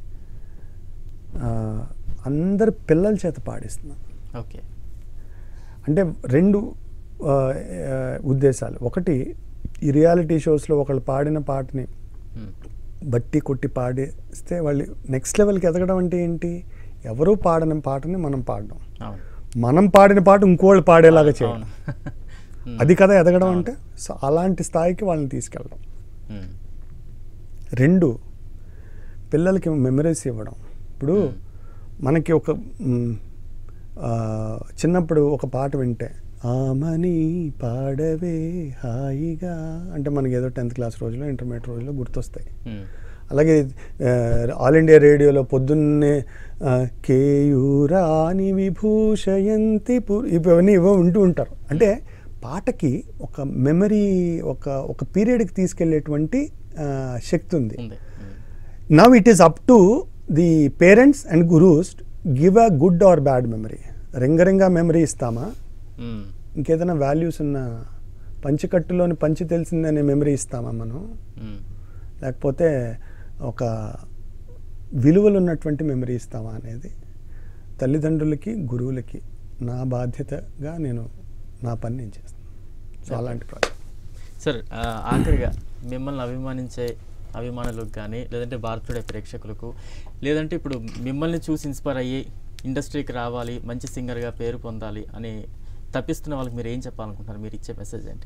S2: ఆ, అందరి పిల్లల చేత పాడిస్తున్నాను
S1: ఓకే
S2: అంటే రెండు ఆ, ఆ, ఉద్దేశాలు ఒకటి ఈ రియాలిటీ షోస్లో ఒకళ్ళు పాడిన పాటని
S1: ఉమ్,
S2: బట్టి కొట్టి పాడిస్తే వాళ్ళు నెక్స్ట్ లెవెల్కి ఎదగడం అంటే ఏంటి ఎవరూ పాడని పాటని మనం పాడడం
S1: అవును
S2: మనం పాడిన పాట ఇంకోళ్ళు పాడేలాగా చేయడం
S1: అవును ఉమ్,
S2: అది కదా ఎదగడం
S1: అవును.
S2: అంటే సో అలాంటి స్థాయికి వాళ్ళని తీసుకెళ్ళడం
S1: ఉమ్,
S2: రెండు పిల్లలకి మెమరీస్ ఇవ్వడం ఇప్పుడు
S1: మ్మ్.
S2: మనకి ఒక మ్, ఆ, చిన్నప్పుడు ఒక పాట వింటే ఆమని పాడవే హాయిగా అంటే మనకి ఏదో టెన్త్ క్లాస్ రోజులో ఇంటర్మీడియట్ రోజులో గుర్తొస్తాయి
S1: ఉమ్,
S2: అలాగే ఆ, ఆల్ ఇండియా రేడియోలో పొద్దున్నే ఆ, కేయూరాని విభూషయంతి పు ఇవన్నీ ఇవో ఉంటూ ఉంటారు అంటే పాటకి ఒక మెమరీ ఒక ఒక పీరియడ్కి తీసుకెళ్లేటువంటి ఆ, శక్తి ఉంది
S1: ఉంది ఉమ్,
S2: now it is up to the parents and gurus give a good or bad memory రింగరింగా మెమరీ ఇస్తామా
S1: ఉమ్,
S2: ఇంకేదైనా వాల్యూస్ ఉన్న పంచకట్టులోని పంచి తెలిసిందనే మెమరీ ఇస్తామా మనం
S1: ఉమ్,
S2: లేకపోతే ఒక విలువలు ఉన్నటువంటి మెమరీ ఇస్తామా అనేది తల్లిదండ్రులకి గురువులకి నా బాధ్యతగా నేను నా పని నేను చేస్తాను సో అలాంటి ప్రాజెక్ట్
S1: సార్ ఆ, ఆఖరిగా మిమ్మల్ని అభిమానించే అభిమానులకు కానీ లేదంటే భారతుడే ప్రేక్షకులకు లేదంటే ఇప్పుడు మిమ్మల్ని చూసి ఇన్స్పైర్ అయ్యి ఇండస్ట్రీకి రావాలి మంచి సింగర్గా పేరు పొందాలి అని తప్పిస్తున్న వాళ్ళకి మీరు ఏం చెప్పాలనుకుంటున్నారు మీరు ఇచ్చే మెసేజ్ ఏంటి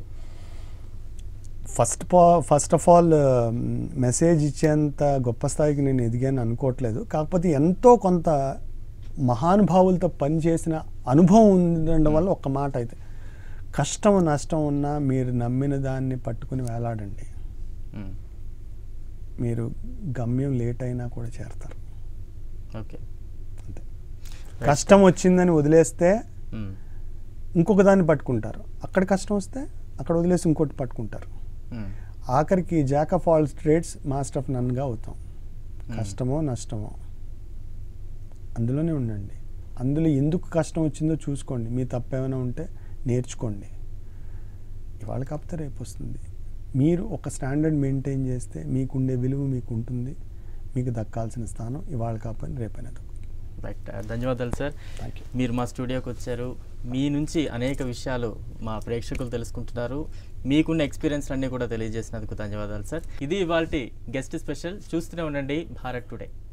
S2: ఫస్ట్ పా ఫస్ట్ ఆఫ్ ఆల్ మెసేజ్ ఇచ్చేంత గొప్ప స్థాయికి నేను ఎదిగాను అనుకోవట్లేదు కాకపోతే ఎంతో కొంత మహానుభావులతో పనిచేసిన అనుభవం ఉండడం వల్ల ఒక్క మాట అయితే కష్టం నష్టం ఉన్నా మీరు నమ్మిన దాన్ని పట్టుకుని వేలాడండి
S1: ఉమ్,
S2: మీరు గమ్యం లేట్ అయినా కూడా చేరతారు
S1: ఓకే
S2: అంతే కష్టం వచ్చిందని వదిలేస్తే
S1: ఉమ్,
S2: ఇంకొక దాన్ని పట్టుకుంటారు అక్కడ కష్టం వస్తే అక్కడ వదిలేసి ఇంకోటి పట్టుకుంటారు
S1: ఉమ్,
S2: ఆఖరికి jack of all trades master of నన్గా అవుతాం కష్టమో నష్టమో అందులోనే ఉండండి అందులో ఎందుకు కష్టం వచ్చిందో చూసుకోండి మీ తప్పు ఏమైనా ఉంటే నేర్చుకోండి ఇవాళ కాకపోతే రేపు వస్తుంది మీరు ఒక స్టాండర్డ్ మెయింటైన్ చేస్తే మీకుండే విలువ మీకు ఉంటుంది మీకు దక్కాల్సిన స్థానం ఇవాళ కాకపోతే రేపైనా దక్కుతుంది
S1: రైట్ ధన్యవాదాలు సార్
S2: థ్యాంక్ యూ
S1: మీరు మా స్టూడియోకి వచ్చారు మీ నుంచి అనేక విషయాలు మా ప్రేక్షకులు తెలుసుకుంటున్నారు మీకున్న ఎక్స్పీరియన్స్ అన్నీ కూడా తెలియజేసినందుకు ధన్యవాదాలు సార్ ఇది ఇవాళ గెస్ట్ స్పెషల్ చూస్తూనే ఉండండి భారత్ టుడే